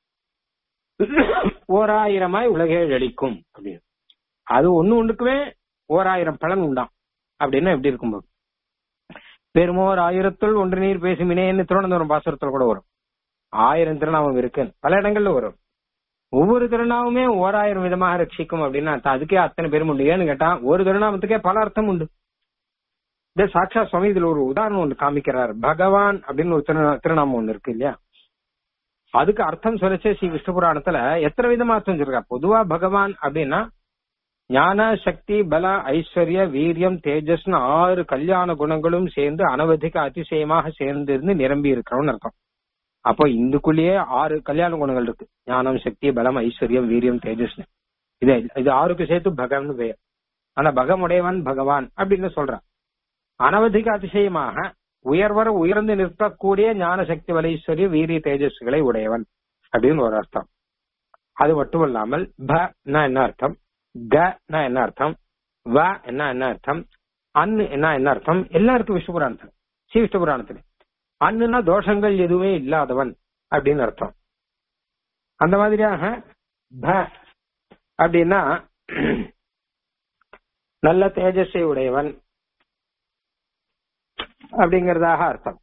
ஓராயிரமாய் உலகே அளிக்கும் அப்படின்னு அது ஒண்ணு ஒண்ணுக்குமே ஓராயிரம் பலன் உண்டாம் அப்படின்னா எப்படி இருக்கும்போது பெருமோர் ஆயிரத்துள் ஒன்று நீர் பேசுமினேன்னு திருவனந்தபுரம் பாசுரத்துல கூட வரும் ஆயிரம் திருநாமம் இருக்கு பல இடங்கள்ல வரும் ஒவ்வொரு திருநாவுமே ஓராயிரம் விதமாக ரட்சிக்கும் அப்படின்னா அதுக்கே அத்தனை பெருமை உண்டு ஏன்னு கேட்டா ஒரு திருநாமத்துக்கே பல அர்த்தம் உண்டு இந்த சாட்சா சுவாமி இதுல ஒரு உதாரணம் ஒன்று காமிக்கிறார் பகவான் அப்படின்னு ஒரு திருநாமம் ஒண்ணு இருக்கு இல்லையா அதுக்கு அர்த்தம் சொல்லிச்சே ஸ்ரீ விஷ்ணு புராணத்துல எத்தனை விதமா அர்த்தம் சொல்லிருக்கா பொதுவா பகவான் அப்படின்னா ஞான சக்தி பல ஐஸ்வர்ய வீரியம் தேஜஸ்னு ஆறு கல்யாண குணங்களும் சேர்ந்து அனவதிக அதிசயமாக சேர்ந்து இருந்து நிரம்பி இருக்கிறோம்னு அர்த்தம் அப்போ இந்துக்குள்ளேயே ஆறு கல்யாண குணங்கள் இருக்கு ஞானம் சக்தி பலம் ஐஸ்வர்யம் வீரியம் தேஜஸ்னு இது இது ஆறுக்கு சேர்த்து பகவான் பெயர் ஆனா பகமுடையவன் பகவான் அப்படின்னு சொல்றான் அனவதிக அதிசயமாக உயர்வர உயர்ந்து நிற்கக்கூடிய ஞான சக்தி வலைஸ்வரிய வீரிய தேஜஸ்களை உடையவன் அப்படின்னு ஒரு அர்த்தம் அது மட்டுமல்லாமல் ப என்ன அர்த்தம் க என்ன அர்த்தம் வ என்ன என்ன அர்த்தம் அன்னு என்ன என்ன அர்த்தம் எல்லாம் இருக்கு விஷ்ணு புராணத்துல ஸ்ரீ விஷ்ணு புராணத்துல அன்னுனா தோஷங்கள் எதுவுமே இல்லாதவன் அப்படின்னு அர்த்தம் அந்த மாதிரியாக ப அப்படின்னா நல்ல தேஜஸை உடையவன் அப்படிங்கறதாக அர்த்தம்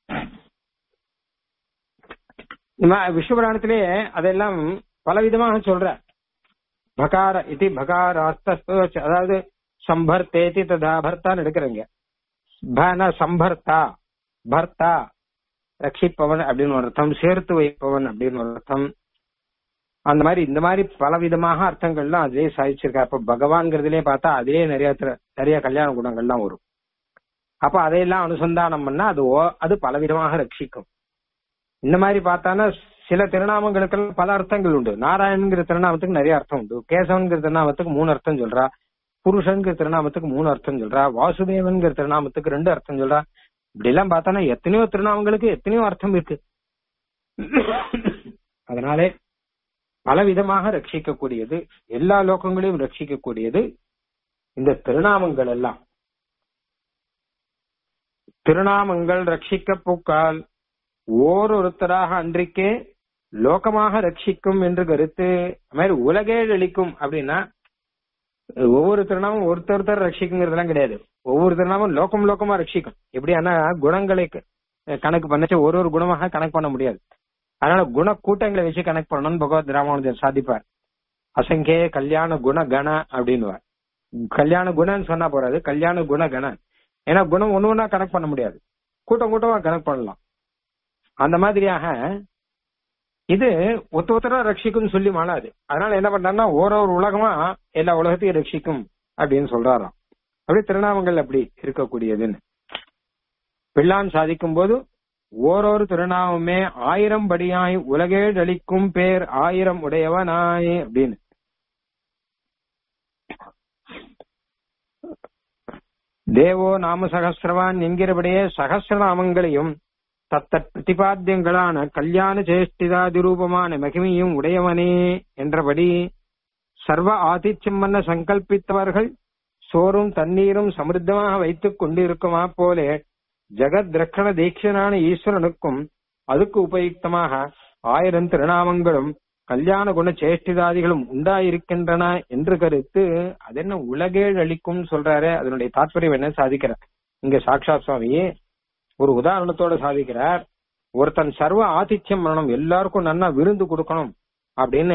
விஸ்வபுராணத்திலே அதெல்லாம் பலவிதமாக சொல்ற பகார இது பகாராஸ்த அதாவது சம்பர்த்தேதி ததா பர்த்தான்னு எடுக்கிறீங்க பன சம்பர்த்தா பர்த்தா ரட்சிப்பவன் அப்படின்னு ஒரு அர்த்தம் சேர்த்து வைப்பவன் அப்படின்னு ஒரு அர்த்தம் அந்த மாதிரி இந்த மாதிரி பல விதமாக அர்த்தங்கள்லாம் அதே சாதிச்சிருக்கா இப்ப பகவான்கிறதுலே பார்த்தா அதே நிறைய நிறைய கல்யாண குணங்கள்லாம் வரும் அப்ப அதையெல்லாம் அனுசந்தானம் பண்ணா அது அது பலவிதமாக ரட்சிக்கும் இந்த மாதிரி பார்த்தானா சில திருநாமங்களுக்கெல்லாம் பல அர்த்தங்கள் உண்டு நாராயணங்கிற திருநாமத்துக்கு நிறைய அர்த்தம் உண்டு கேசவன்கிற திருநாமத்துக்கு மூணு அர்த்தம் சொல்றா புருஷன்கிற திருநாமத்துக்கு மூணு அர்த்தம் சொல்றா வாசுதேவன்கிற திருநாமத்துக்கு ரெண்டு அர்த்தம் சொல்றா இப்படி எல்லாம் பார்த்தானா எத்தனையோ திருநாமங்களுக்கு எத்தனையோ அர்த்தம் இருக்கு அதனாலே பலவிதமாக ரட்சிக்கக்கூடியது எல்லா லோகங்களையும் ரட்சிக்கக்கூடியது இந்த திருநாமங்கள் எல்லாம் திருநாமங்கள் ரட்சிக்க பூக்கால் ஓரொருத்தராக அன்றைக்கே லோகமாக ரட்சிக்கும் என்று கருத்து அது மாதிரி உலகே அளிக்கும் அப்படின்னா ஒவ்வொரு திருநாமும் ஒருத்தர் ஒருத்தர் ரட்சிக்குங்கிறதுலாம் கிடையாது ஒவ்வொரு திருநாமும் லோகம் லோகமா ரட்சிக்கும் எப்படியானா குணங்களை க- கணக்கு பண்ணச்சு ஒரு ஒரு குணமாக கணக்கு பண்ண முடியாது அதனால குண கூட்டங்களை வச்சு கணக்கு பண்ணணும்னு பகவத் ராமானுஜர் சாதிப்பார் அசங்கே கல்யாண குண கண அப்படின்னுவார் கல்யாண குணன்னு சொன்னா போறாது கல்யாண குண கண ஏன்னா குணம் ஒண்ணு ஒண்ணா கணக்கு பண்ண முடியாது கூட்டம் கூட்டமா கணக்கு பண்ணலாம் அந்த மாதிரியாக இது ஒத்த ஒத்தரா ரட்சிக்கும் சொல்லி மாளாது அதனால என்ன பண்றாருன்னா ஓரொரு உலகமா எல்லா உலகத்தையும் ரட்சிக்கும் அப்படின்னு சொல்றாராம் அப்படி திருநாமங்கள் அப்படி இருக்கக்கூடியதுன்னு பிள்ளான் சாதிக்கும் போது ஓரொரு திருநாமமே ஆயிரம் படியாய் உலகேழளிக்கும் பேர் ஆயிரம் உடையவனாய் அப்படின்னு தேவோ நாம சகசிரவான் என்கிறபடியே சகசிரநாமங்களையும் தத்தற் பிரதிபாத்தியங்களான கல்யாண சேஷ்டிதாதி ரூபமான மகிமையும் உடையவனே என்றபடி சர்வ ஆதித்யம் பண்ண சங்கல்பித்தவர்கள் சோறும் தண்ணீரும் சமிருத்தமாக வைத்துக் கொண்டிருக்குமா போலே ஜெகத் ரக்கண தீட்சனான ஈஸ்வரனுக்கும் அதுக்கு உபயுக்தமாக ஆயிரம் திருநாமங்களும் கல்யாண குண சேஷ்டிதாதிகளும் உண்டாயிருக்கின்றன என்று கருத்து அது என்ன உலகேழ் அளிக்கும் சொல்றாரு அதனுடைய தாற்பயம் என்ன சாதிக்கிறார் இங்க சாக்ஷாத் சுவாமி ஒரு உதாரணத்தோட சாதிக்கிறார் ஒருத்தன் சர்வ ஆதித்யம் பண்ணணும் எல்லாருக்கும் நன்னா விருந்து கொடுக்கணும் அப்படின்னு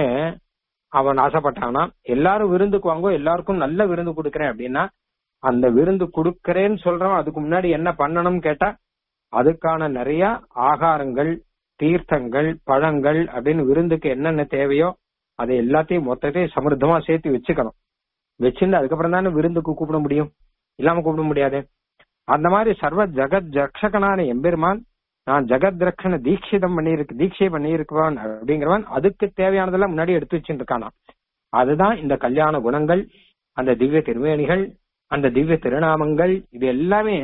அவன் ஆசைப்பட்டானா எல்லாரும் விருந்துக்கு வாங்கோ எல்லாருக்கும் நல்ல விருந்து கொடுக்கறேன் அப்படின்னா அந்த விருந்து கொடுக்கறேன்னு சொல்றவன் அதுக்கு முன்னாடி என்ன பண்ணணும்னு கேட்டா அதுக்கான நிறைய ஆகாரங்கள் தீர்த்தங்கள் பழங்கள் அப்படின்னு விருந்துக்கு என்னென்ன தேவையோ அதை எல்லாத்தையும் மொத்தத்தையும் சமிருத்தமா சேர்த்து வச்சுக்கணும் வச்சுட்டு அதுக்கப்புறம் தானே விருந்துக்கு கூப்பிட முடியும் இல்லாம கூப்பிட முடியாது அந்த மாதிரி சர்வ ஜெகத் ஜக்ஷகனான எம்பெருமான் நான் ஜெகத் ரக்ஷண தீட்சிதம் பண்ணியிருக்கு தீட்சை பண்ணியிருக்குவான் அப்படிங்கிறவன் அதுக்கு தேவையானதெல்லாம் முன்னாடி எடுத்து வச்சுட்டு இருக்கானா அதுதான் இந்த கல்யாண குணங்கள் அந்த திவ்ய திருமேனிகள் அந்த திவ்ய திருநாமங்கள் இது எல்லாமே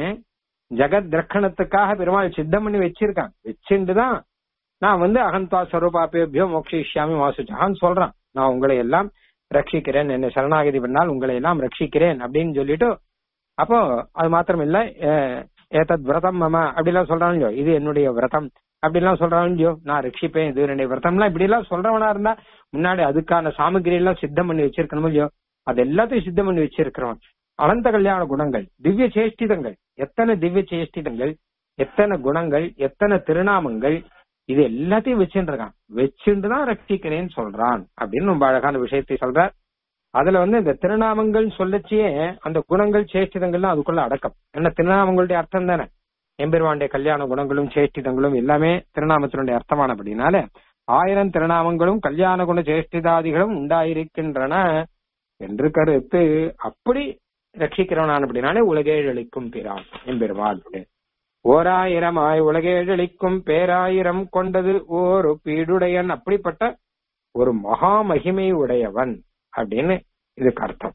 ஜெகத் ரக்கணத்துக்காக பெருமாள் சித்தம் பண்ணி வச்சிருக்கான் வச்சுட்டு தான் நான் வந்து அகந்தா சர்வபாப்பேபியோ மோக்ஷிஷ்யாமி வாசுச்சான்னு சொல்றான் நான் உங்களை எல்லாம் ரட்சிக்கிறேன் என்ன சரணாகதி பண்ணால் உங்களை எல்லாம் ரட்சிக்கிறேன் அப்படின்னு சொல்லிட்டு அப்போ அது மாத்திரம் இல்ல அஹ், ஏதத் விரதம் மம அப்படிலாம் சொல்றான் இல்லையோ இது என்னுடைய விரதம் அப்படிலாம் சொல்றான் இல்லையோ நான் ரட்சிப்பேன் இது என்னுடைய விரதம்லாம் இப்படி எல்லாம் சொல்றவனா இருந்தா முன்னாடி அதுக்கான சாமகிரி எல்லாம் சித்தம் பண்ணி வச்சிருக்கணும் இல்லையோ அது எல்லாத்தையும் சித்தம் பண்ணி வச்சிருக்கிறவன் அனந்த கல்யாண குணங்கள் திவ்ய சேஷ்டிதங்கள் எத்தனை திவ்ய சேஷ்டிதங்கள் எத்தனை குணங்கள் எத்தனை திருநாமங்கள் இது எல்லாத்தையும் வச்சுட்டு இருக்கான் வச்சுட்டு தான் ரட்சிக்கிறேன்னு சொல்றான் அப்படின்னு ரொம்ப அழகான விஷயத்தை சொல்றார் அதுல வந்து இந்த திருநாமங்கள் சொல்லச்சியே அந்த குணங்கள் சேஷ்டிதங்கள்லாம் அதுக்குள்ள அடக்கம் என்ன திருநாமங்களுடைய அர்த்தம் தானே எம்பெருமானுடைய கல்யாண குணங்களும் சேஷ்டிதங்களும் எல்லாமே திருநாமத்தினுடைய அர்த்தமானபடினால ஆயிரம் திருநாமங்களும் கல்யாண குண சேஷ்டிதாதிகளும் உண்டாயிருக்கின்றன என்று கருத்து அப்படி ரட்சிக்கிறவனான் அப்படின்னாலே உலகேழளிக்கும் பிரான் எம்பெருமான் ஓராயிரமாய் உலகேழளிக்கும் பேராயிரம் கொண்டது ஓர் பீடுடையன் அப்படிப்பட்ட ஒரு மகா மகிமை உடையவன் அப்படின்னு இதுக்கு அர்த்தம்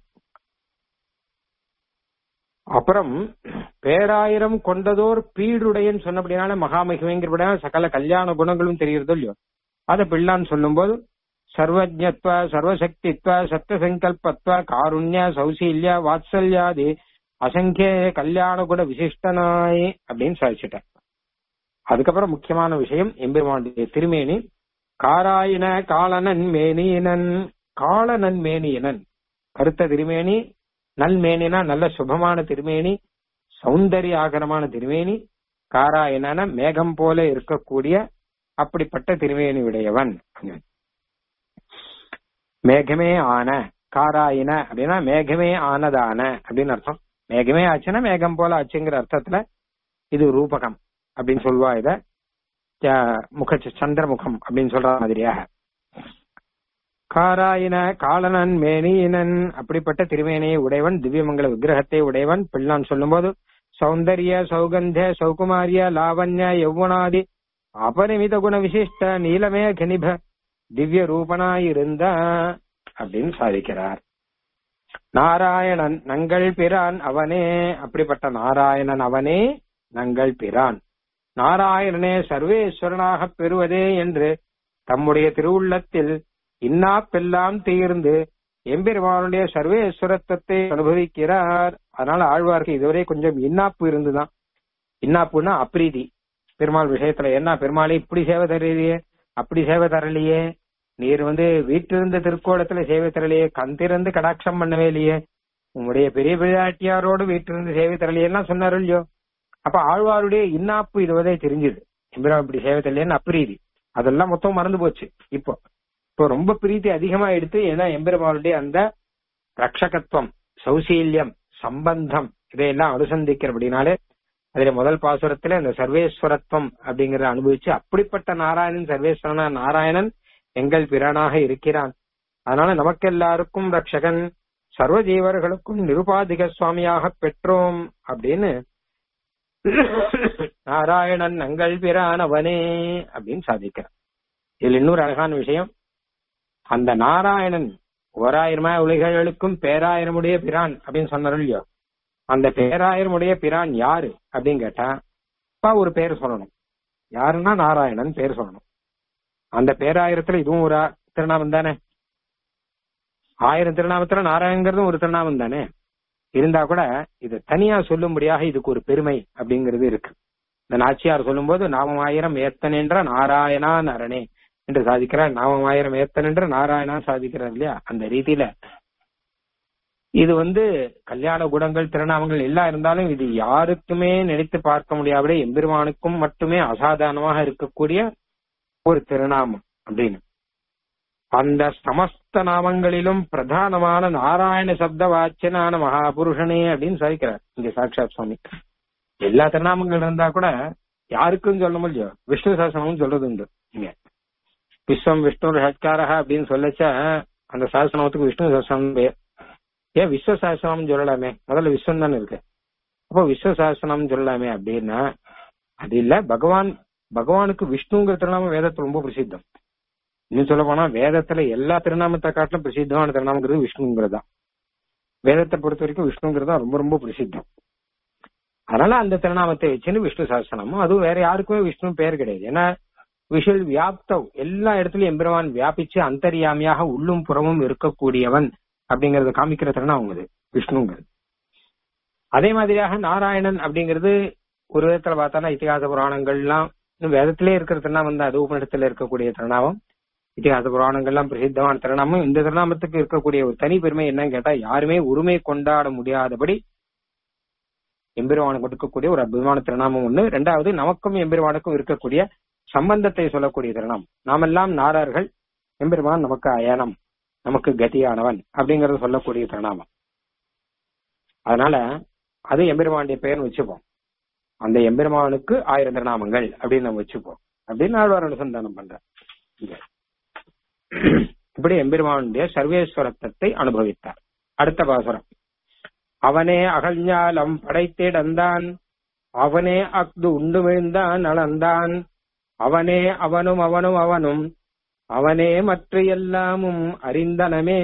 அப்புறம் பேராயிரம் கொண்டதோர் பீடுடையன் சொன்னபடினால மகாமகிமைங்கிறபடியான சகல கல்யாண குணங்களும் தெரியுறதோ இல்லையோ அதை பிள்ளான்னு சொல்லும்போது சர்வஜத்வ சர்வசக்தித்வ சத்திய சங்கல்பத்வ காருண்ய சௌசீல்ய வாத்சல்யாதி அசங்கிய கல்யாண குண விசிஷ்டனாய் அப்படின்னு சாதிச்சுட்டார் அதுக்கப்புறம் முக்கியமான விஷயம் எம்பெருமானுடைய திருமேனி காராயின காலனன் மேனியனன் காலனன் மேனியனன் கருத்த திருமேனி நல்மேனினா நல்ல சுபமான திருமேனி சௌந்தரிய ஆகரமான திருமேனி காராயணன மேகம் போல இருக்கக்கூடிய அப்படிப்பட்ட திருமேனி உடையவன் மேகமே ஆன காராயின அப்படின்னா மேகமே ஆனதான அப்படின்னு அர்த்தம் மேகமே ஆச்சுன்னா மேகம் போல ஆச்சுங்கிற அர்த்தத்துல இது ரூபகம் அப்படின்னு சொல்லுவா இத ச- முக சந்திரமுகம் அப்படின்னு சொல்ற மாதிரியாக காராயின காலனன் மேனியனன் அப்படிப்பட்ட திருமேனியை உடையவன் திவ்யமங்கல விக்கிரகத்தை உடையவன் பிள்ளான் சொல்லும்போது சௌந்தர்ய சௌகந்த சௌகுமாரிய லாவண்ய யௌவனாதி அபரிமித குண விசிஷ்ட நீலமே கனிப திவ்ய ரூபனாயிருந்த அப்படின்னு சாதிக்கிறார் நாராயணன் நங்கள் பிரான் அவனே அப்படிப்பட்ட நாராயணன் அவனே நங்கள் பிரான் நாராயணனே சர்வேஸ்வரனாக பெறுவதே என்று தம்முடைய திருவுள்ளத்தில் இன்னாப்பெல்லாம் தீர்ந்து எம்பெருமானுடைய சர்வேஸ்வரத்துவத்தை அனுபவிக்கிறார் அதனால ஆழ்வார்க்கு இதுவரை கொஞ்சம் இன்னாப்பு இருந்துதான் இன்னாப்புன்னா அப்ரீதி பெருமாள் விஷயத்துல என்ன பெருமாளை இப்படி சேவை தரலையே அப்படி சேவை தரலையே நீர் வந்து வீட்டிலிருந்து திருக்கோலத்துல சேவை தரலையே கண் திறந்து கடாட்சம் பண்ணவே இல்லையே உங்களுடைய பெரிய பிள்ளாட்டியாரோடு வீட்டிலிருந்து சேவை தரலையெல்லாம் சொன்னாரு இல்லையோ அப்ப ஆழ்வாருடைய இன்னாப்பு இதுவதே தெரிஞ்சுது எம்பிரான் இப்படி சேவை தரலையேன்னு அப்பிரீதி அதெல்லாம் மொத்தம் மறந்து போச்சு இப்போ இப்போ ரொம்ப பிரீத்தி அதிகமா எடுத்து ஏன்னா எம்பெருமானுடைய அந்த ரக்ஷகத்துவம் சௌசீல்யம் சம்பந்தம் இதையெல்லாம் அனுசந்திக்கிறபடினாலே அதுல முதல் பாசுரத்துல இந்த சர்வேஸ்வரத்துவம் அப்படிங்கறத அனுபவிச்சு அப்படிப்பட்ட நாராயணன் சர்வேஸ்வரனா நாராயணன் எங்கள் பிரானாக இருக்கிறான் அதனால நமக்கெல்லாருக்கும் ரக்ஷகன் சர்வ ஜீவர்களுக்கும் நிருபாதிக சுவாமியாக பெற்றோம் அப்படின்னு நாராயணன் நங்கள் பிரானவனே அப்படின்னு சாதிக்கிறார் இதுல இன்னொரு அழகான விஷயம் அந்த நாராயணன் ஓராயிரமாய் உலகளுக்கும் பேராயிரமுடைய பிரான் அப்படின்னு சொன்னார் இல்லையோ அந்த பேராயிரமுடைய பிரான் யாரு அப்படின்னு கேட்டா அப்பா ஒரு பேர் சொல்லணும் யாருன்னா நாராயணன் பேர் சொல்லணும் அந்த பேராயிரத்துல இதுவும் ஒரு திருநாமம் தானே ஆயிரம் திருநாமத்துல நாராயணங்கிறதும் ஒரு திருநாமம் தானே இருந்தா கூட இது தனியா சொல்லும்படியாக இதுக்கு ஒரு பெருமை அப்படிங்கிறது இருக்கு இந்த நாச்சியார் சொல்லும்போது நாமமாயிரம் ஏத்தனென்ற நாராயணா நரணே என்று சாதிக்கிறார் நாமமாயிரம் ஏத்தனென்ற நாராயணா சாதிக்கிறார் இல்லையா அந்த ரீதியில இது வந்து கல்யாண குணங்கள் திருநாமங்கள் எல்லாம் இருந்தாலும் இது யாருக்குமே நினைத்து பார்க்க முடியாத எம்பெருமானுக்கும் மட்டுமே அசாதாரணமாக இருக்கக்கூடிய ஒரு திருநாமம் அப்படின்னு அந்த சமஸ்த நாமங்களிலும் பிரதானமான நாராயண சப்த வாச்சனான மகாபுருஷனே அப்படின்னு சாதிக்கிறார் இங்க சாட்சாத் சுவாமி எல்லா திருநாமங்கள் இருந்தா கூட யாருக்கும் சொல்ல முடியும் விஷ்ணு சாசனமும் சொல்றது உண்டு இங்க விஸ்வம் விஷ்ணு ஹட்காரா அப்படின்னு சொல்லச்சா அந்த சாசனத்துக்கு விஷ்ணு சாசனம் பேர் ஏன் விஸ்வ சாசனம் சொல்லலாமே முதல்ல விஸ்வம் தானே இருக்கு அப்போ விஸ்வ சாசனம் சொல்லலாமே அப்படின்னா அது இல்ல பகவான் பகவானுக்கு விஷ்ணுங்கிற திருநாமம் வேதத்துல ரொம்ப பிரசித்தம் இன்னும் சொல்ல போனா வேதத்துல எல்லா திருநாமத்தை காட்டிலும் பிரசித்தமான திருநாமங்கிறது விஷ்ணுங்கிறது தான் வேதத்தை பொறுத்த வரைக்கும் விஷ்ணுங்கிறது தான் ரொம்ப ரொம்ப பிரசித்தம் அதனால அந்த திருநாமத்தை வச்சுன்னு விஷ்ணு சாசனமும் அதுவும் வேற யாருக்குமே விஷ்ணு பேர் கிடையாது ஏன்னா விஷுவல் வியாப்தவ் எல்லா இடத்துலயும் எம்பெருமான் வியாபிச்சு அந்தரியாமியாக உள்ளும் புறமும் இருக்கக்கூடியவன் அப்படிங்கறத காமிக்கிற திருநாமம் அது விஷ்ணுங்கிறது அதே மாதிரியாக நாராயணன் அப்படிங்கிறது ஒரு விதத்துல பார்த்தோம்னா இத்திகாச புராணங்கள்லாம் இன்னும் வேதத்திலே இருக்கிற திருநாமம் தான் அது உபநிடத்துல இருக்கக்கூடிய திருநாமம் இத்திகாச புராணங்கள்லாம் பிரசித்தமான திருநாமம் இந்த திருநாமத்துக்கு இருக்கக்கூடிய ஒரு தனி பெருமை என்னன்னு கேட்டா யாருமே உரிமை கொண்டாட முடியாதபடி எம்பெருமானுக்கு கொடுக்கக்கூடிய ஒரு அற்புதமான திருநாமம் ஒண்ணு ரெண்டாவது நமக்கும் எம்பெருமானுக்கும் இருக்கக்கூடிய சம்பந்தத்தை சொல்லக்கூடிய திருநாமம் நாமெல்லாம் நாடார்கள் எம்பெருமான் நமக்கு அயனம் நமக்கு கதியானவன் அப்படிங்கறத சொல்லக்கூடிய திருநாமம் அதனால அது எம்பெருமானுடைய பெயர்னு வச்சுப்போம் அந்த எம்பெருமானுக்கு ஆயிரம் திருநாமங்கள் அப்படின்னு நம்ம வச்சுப்போம் அப்படின்னு ஆழ்வார் அனுசந்தானம் பண்ற இப்படி எம்பெருமானுடைய சர்வேஸ்வரத்தத்தை அனுபவித்தார் அடுத்த பாசுரம் அவனே அகழ்ஞாலம் படைத்திடந்தான் அவனே அக்து உண்டு விழுந்தான் அளந்தான் அவனே அவனும் அவனும் அவனும் அவனே மற்ற எல்லாமும் அறிந்தனமே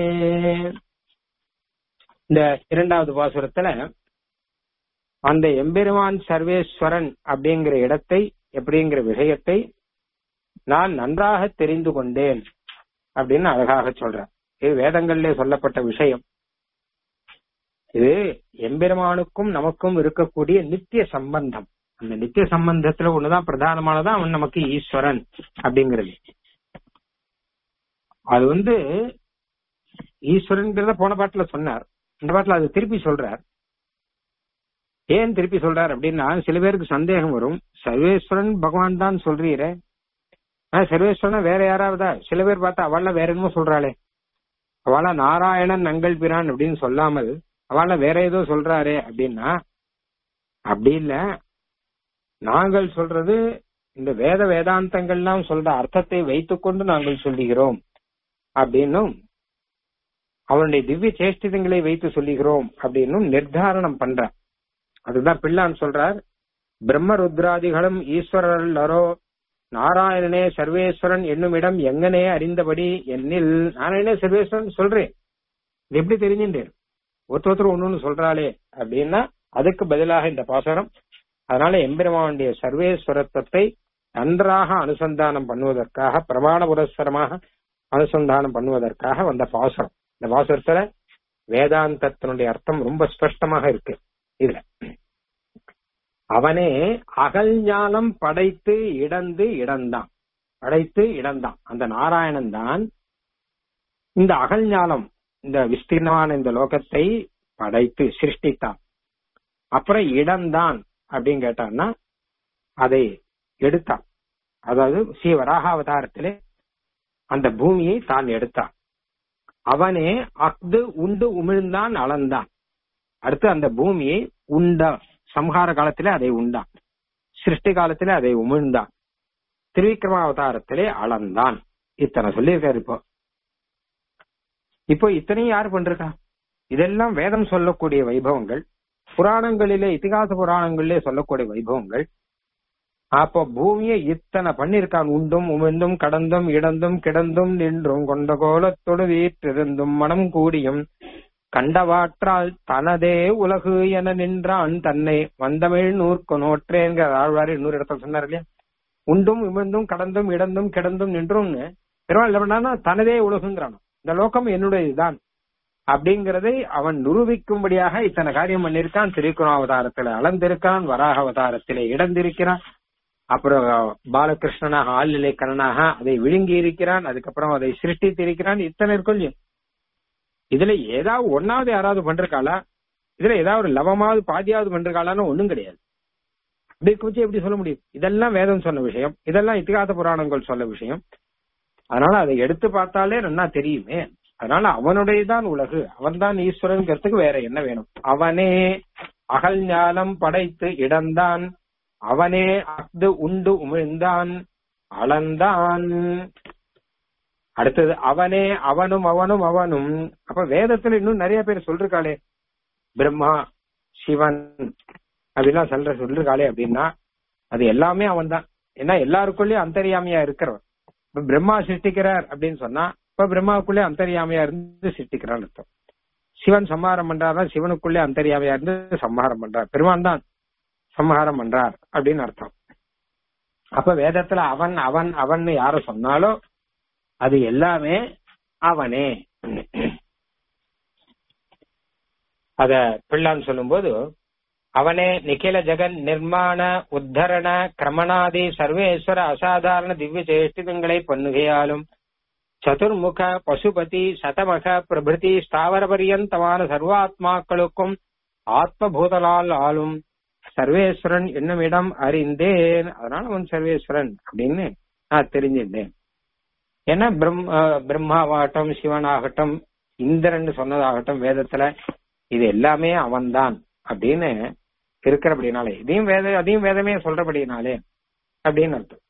இந்த இரண்டாவது பாசுரத்துல அந்த எம்பெருமான் சர்வேஸ்வரன் அப்படிங்கிற இடத்தை எப்படிங்கிற விஷயத்தை நான் நன்றாக தெரிந்து கொண்டேன் அப்படின்னு அழகாக சொல்றேன் இது வேதங்களிலே சொல்லப்பட்ட விஷயம் இது எம்பெருமானுக்கும் நமக்கும் இருக்கக்கூடிய நித்திய சம்பந்தம் அந்த நித்திய சம்பந்தத்துல ஒண்ணுதான் பிரதானமானதான் அவன் நமக்கு ஈஸ்வரன் அப்படிங்கிறது அது வந்து ஈஸ்வரன்கிறத போன பாட்டுல சொன்னார் இந்த பாட்டுல அது திருப்பி சொல்றார் ஏன் திருப்பி சொல்றார் அப்படின்னா சில பேருக்கு சந்தேகம் வரும் சர்வேஸ்வரன் பகவான் தான் சொல்றீரே ஆனா சர்வேஸ்வரன் வேற யாராவதா சில பேர் பார்த்தா அவள வேற என்னமோ சொல்றாளே அவள நாராயணன் நங்கள் பிரான் அப்படின்னு சொல்லாமல் அவள வேற ஏதோ சொல்றாரே அப்படின்னா அப்படி இல்ல நாங்கள் சொல்றது இந்த வேத வேதாந்தங்கள்லாம் சொல்ற அர்த்தத்தை வைத்துக்கொண்டு நாங்கள் சொல்லுகிறோம் அப்படின்னும் அவனுடைய திவ்ய சேஷ்டிதங்களை வைத்து சொல்லுகிறோம் அப்படின்னும் நிர்தாரணம் பண்ற அதுதான் பிள்ளான் சொல்றார் பிரம்ம ருத்ராதிகளும் ஈஸ்வரல்லரோ நாராயணனே சர்வேஸ்வரன் என்னும் இடம் எங்கனே அறிந்தபடி என்னில் நாராயணே சர்வேஸ்வரன் சொல்றேன் இது எப்படி தெரிஞ்சுட்டேன் ஒருத்தர் ஒருத்தர் ஒண்ணு சொல்றாளே அப்படின்னா அதுக்கு பதிலாக இந்த பாசனம் அதனால எம்பெருமானுடைய சர்வேஸ்வரத்துவத்தை நன்றாக அனுசந்தானம் பண்ணுவதற்காக பிரமாண புரஸ்தரமாக அனுசந்தானம் பண்ணுவதற்காக வந்த பாசுரம் இந்த பாசுரத்துல வேதாந்தத்தினுடைய அர்த்தம் ரொம்ப ஸ்பஷ்டமாக இருக்கு இதுல அவனே அகல் ஞானம் படைத்து இடந்து இடந்தான் படைத்து இடந்தான் அந்த நாராயணன் தான் இந்த அகல் ஞானம் இந்த விஸ்தீர்ணமான இந்த லோகத்தை படைத்து சிருஷ்டித்தான் அப்புறம் இடம்தான் அப்படின்னு கேட்டான்னா அதை எடுத்தான் அதாவது ஸ்ரீ வராக அவதாரத்திலே அந்த பூமியை தான் எடுத்தான் அவனே அஃது உண்டு உமிழ்ந்தான் அளந்தான் அடுத்து அந்த பூமியை உண்டான் சம்ஹார காலத்திலே அதை உண்டான் சிருஷ்டி காலத்திலே அதை உமிழ்ந்தான் திருவிக்ரம அவதாரத்திலே அளந்தான் இத்தனை சொல்லியிருக்காரு இப்போ இப்போ இத்தனையும் யார் பண்றா இதெல்லாம் வேதம் சொல்லக்கூடிய வைபவங்கள் புராணங்களிலே இதிகாச புராணங்களிலே சொல்லக்கூடிய வைபவங்கள் அப்போ பூமியை இத்தனை பண்ணிருக்கான் உண்டும் உமிழ்ந்தும் கடந்தும் இடந்தும் கிடந்தும் நின்றும் கொண்ட கோலத்தொடு வீற்றிருந்தும் மனம் கூடியும் கண்டவாற்றால் தனதே உலகு என நின்றான் தன்னை வந்தமிழ் நூற்கு நோற்றேங்கிற ஆழ்வார் இன்னொரு இடத்துல சொன்னார் இல்லையா உண்டும் இமிழ்ந்தும் கடந்தும் இடந்தும் கிடந்தும் நின்றும்னு பெருமாள் என்ன பண்ணான்னா தனதே உலகுங்கிறான் இந்த லோகம் என்னுடையதுதான் அப்படிங்கறதை அவன் நிரூபிக்கும்படியாக இத்தனை காரியம் பண்ணிருக்கான் திருக்குறள் அவதாரத்துல அளந்திருக்கான் வராக அவதாரத்திலே இடந்திருக்கிறான் அப்புறம் பாலகிருஷ்ணனாக ஆழ்நிலைக்கரனாக அதை விழுங்கி இருக்கிறான் அதுக்கப்புறம் அதை சிருஷ்டித்திருக்கிறான் இத்தனை இருக்கும் இல்லையா இதுல ஏதாவது ஒன்னாவது யாராவது பண்றாளா இதுல ஏதாவது ஒரு லவமாவது பாதியாவது பண்றாளான்னு ஒண்ணும் கிடையாது அப்படி வச்சு எப்படி சொல்ல முடியும் இதெல்லாம் வேதம் சொன்ன விஷயம் இதெல்லாம் இத்திகாச புராணங்கள் சொல்ல விஷயம் அதனால அதை எடுத்து பார்த்தாலே நல்லா தெரியுமே அதனால அவனுடையதான் உலகு அவன்தான் ஈஸ்வரன்கிறதுக்கு வேற என்ன வேணும் அவனே அகல் ஞானம் படைத்து இடந்தான் அவனே அஃது உண்டு உமிழ்ந்தான் அளந்தான் அடுத்தது அவனே அவனும் அவனும் அவனும் அப்ப வேதத்துல இன்னும் நிறைய பேர் சொல்றாளே பிரம்மா சிவன் அப்படிலாம் சொல்ற சொல்றாளே அப்படின்னா அது எல்லாமே அவன் தான் ஏன்னா எல்லாருக்குள்ளயும் அந்தரியாமையா இருக்கிறவன் இப்ப பிரம்மா சிருஷ்டிக்கிறார் அப்படின்னு சொன்னா இப்ப பிரம்மாவுக்குள்ளே அந்தரியாமையா இருந்து சிருஷ்டிக்கிறான்னு அர்த்தம் சிவன் சம்ஹாரம் பண்றாருன்னா சிவனுக்குள்ளே அந்தரியாமையா இருந்து சம்ஹாரம் பண்றார் பெருமான் தான் சம்ஹாரம் பண்றார் அப்படின்னு அர்த்தம் அப்ப வேதத்துல அவன் அவன் அவன் யார சொன்னாலோ அது எல்லாமே அவனே அத பிள்ளான்னு சொல்லும்போது அவனே நிகில ஜெகன் நிர்மாண உத்தரண கிரமணாதி சர்வேஸ்வர அசாதாரண திவ்ய சேஷ்டிதங்களை பண்ணுகையாலும் சதுர்முக பசுபதி சதமக பிரபிருதி ஸ்தாவர பரியந்தமான சர்வாத்மாக்களுக்கும் ஆத்மபூதலால் ஆளும் சர்வேஸ்வரன் என்னும் இடம் அறிந்தேன் அதனால அவன் சர்வேஸ்வரன் அப்படின்னு நான் தெரிஞ்சிருந்தேன் ஏன்னா பிரம் பிரம்மாவாகட்டும் சிவனாகட்டும் இந்திரன் சொன்னதாகட்டும் வேதத்துல இது எல்லாமே அவன்தான் அப்படின்னு இருக்கிறபடினாலே இதையும் வேத அதையும் வேதமே சொல்றபடினாலே அப்படின்னு அர்த்தம்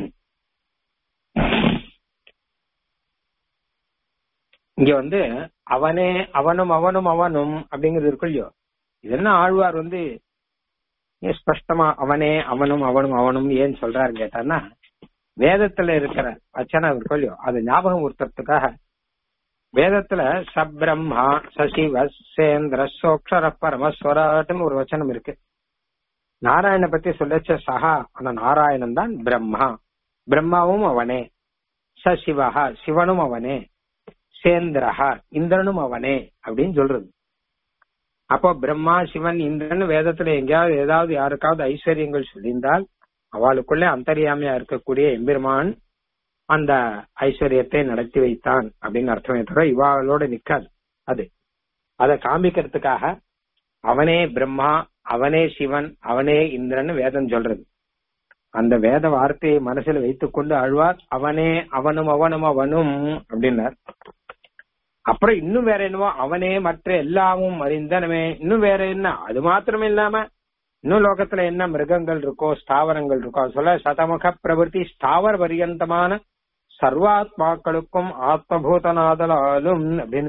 இங்க வந்து அவனே அவனும் அவனும் அவனும் அப்படிங்கிறது இருக்கு இல்லையோ இது என்ன ஆழ்வார் வந்து ஏன் ஸ்பஷ்டமா அவனே அவனும் அவனும் அவனும் ஏன் சொல்றாரு கேட்டான்னா வேதத்துல இருக்கிற வச்சனம் இருக்கு இல்லையோ அது ஞாபகம் உறுத்துறதுக்காக வேதத்துல சப்ரம்மா சசிவ சேந்திர சோக்ஷர பரமஸ்வராட்டுன்னு ஒரு வச்சனம் இருக்கு நாராயண பத்தி சொல்லச்ச சஹா அந்த நாராயணன் தான் பிரம்மா பிரம்மாவும் அவனே சசிவஹா சிவனும் அவனே சேந்திரஹா இந்திரனும் அவனே அப்படின்னு சொல்றது அப்போ பிரம்மா சிவன் இந்திரன் வேதத்துல எங்கேயாவது ஏதாவது யாருக்காவது ஐஸ்வர்யங்கள் சொல்லியிருந்தால் அவளுக்குள்ளே அந்தரியாமையா இருக்கக்கூடிய எம்பெருமான் அந்த ஐஸ்வர்யத்தை நடத்தி வைத்தான் அப்படின்னு அர்த்தமே தவிர இவாளோட நிக்காது அது அதை காமிக்கிறதுக்காக அவனே பிரம்மா அவனே சிவன் அவனே இந்திரன் வேதம் சொல்றது அந்த வேத வார்த்தையை மனசுல வைத்துக் கொண்டு அழ்வார் அவனே அவனும் அவனும் அவனும் அப்படின்னார் அப்புறம் இன்னும் வேற என்னவோ அவனே மற்ற எல்லாமும் அறிந்தனமே இன்னும் வேற என்ன அது மாத்திரம் இல்லாம இன்னும் லோகத்துல என்ன மிருகங்கள் இருக்கோ ஸ்தாவரங்கள் இருக்கோ சொல்ல சதமுக பிரவருத்தி ஸ்தாவர பரியந்தமான சர்வாத்மாக்களுக்கும் ஆத்மபூதநாதலாலும் அப்படின்னு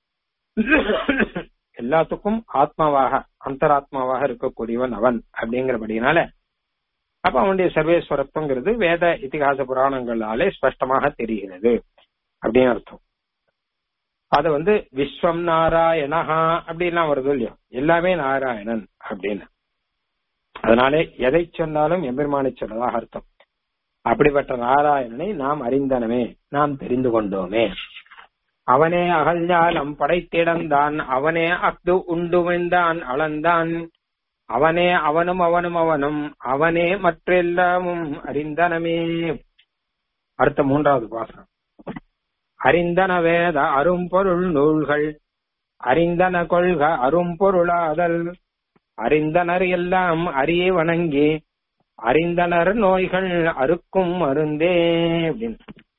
எல்லாத்துக்கும் ஆத்மாவாக அந்தராத்மாவாக இருக்கக்கூடியவன் அவன் அப்படிங்கிறபடினால அப்ப அவனுடைய சர்வேஸ்வரத்துவங்கிறது வேத இத்திகாச புராணங்களாலே ஸ்பஷ்டமாக தெரிகிறது அப்படின்னு அர்த்தம் அது வந்து விஸ்வம் நாராயணஹா அப்படின்லாம் வருது இல்லையோ எல்லாமே நாராயணன் அப்படின்னு அதனாலே எதை சொன்னாலும் எம்பெருமானை சொன்னதாக அர்த்தம் அப்படிப்பட்ட நாராயணனை நாம் அறிந்தனமே நாம் தெரிந்து கொண்டோமே அவனே அகழ்ஞாலம் படைத்திடந்தான் அவனே அக்து உண்டுமெந்தான் அளந்தான் அவனே அவனும் அவனும் அவனும் அவனே மற்றெல்லாமும் அறிந்தனமே அடுத்த மூன்றாவது பாசனம் அறிந்தன வேத அரும்பொருள் நூல்கள் அறிந்தன கொள்க அரும்பொருளாதல் அறிந்தனர் எல்லாம் அறிய வணங்கி அறிந்தனர் நோய்கள் அறுக்கும் மருந்தே அப்படின்னு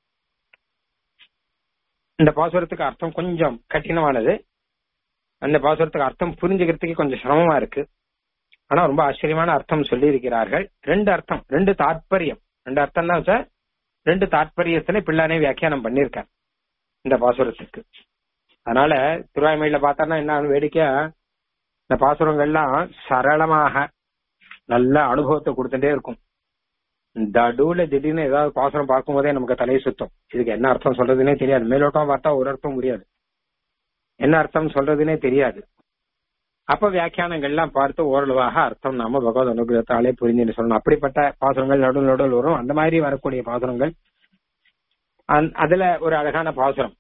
இந்த பாசுரத்துக்கு அர்த்தம் கொஞ்சம் கடினமானது அந்த பாசுரத்துக்கு அர்த்தம் புரிஞ்சுக்கிறதுக்கு கொஞ்சம் சிரமமா இருக்கு ஆனா ரொம்ப ஆச்சரியமான அர்த்தம் சொல்லி இருக்கிறார்கள் ரெண்டு அர்த்தம் ரெண்டு தாற்பயம் ரெண்டு அர்த்தம் தான் சார் ரெண்டு தாற்பயத்துல பிள்ளானே வியாக்கியானம் பண்ணிருக்கார் இந்த பாசுரத்துக்கு அதனால திருவாய்மொழியில பார்த்தோம்னா என்ன வேடிக்கையா இந்த பாசுரங்கள்லாம் சரளமாக நல்ல அனுபவத்தை கொடுத்துட்டே இருக்கும் இந்த அடுவுல திடீர்னு ஏதாவது பாசுரம் பார்க்கும் போதே நமக்கு தலை சுத்தம் இதுக்கு என்ன அர்த்தம் சொல்றதுனே தெரியாது மேலோட்டம் பார்த்தா ஒரு அர்த்தம் முடியாது என்ன அர்த்தம் சொல்றதுனே தெரியாது அப்ப வியாக்கியானங்கள்லாம் பார்த்து ஓரளவாக அர்த்தம் நாம பகவத் அனுகிரகத்தாலே புரிஞ்சுன்னு சொல்லணும் அப்படிப்பட்ட பாசுரங்கள் நடுவில் நடுவில் வரும் அந்த மாதிரி வரக்கூடிய பாசுரங்கள் அதுல ஒரு அழகான பாசுரம்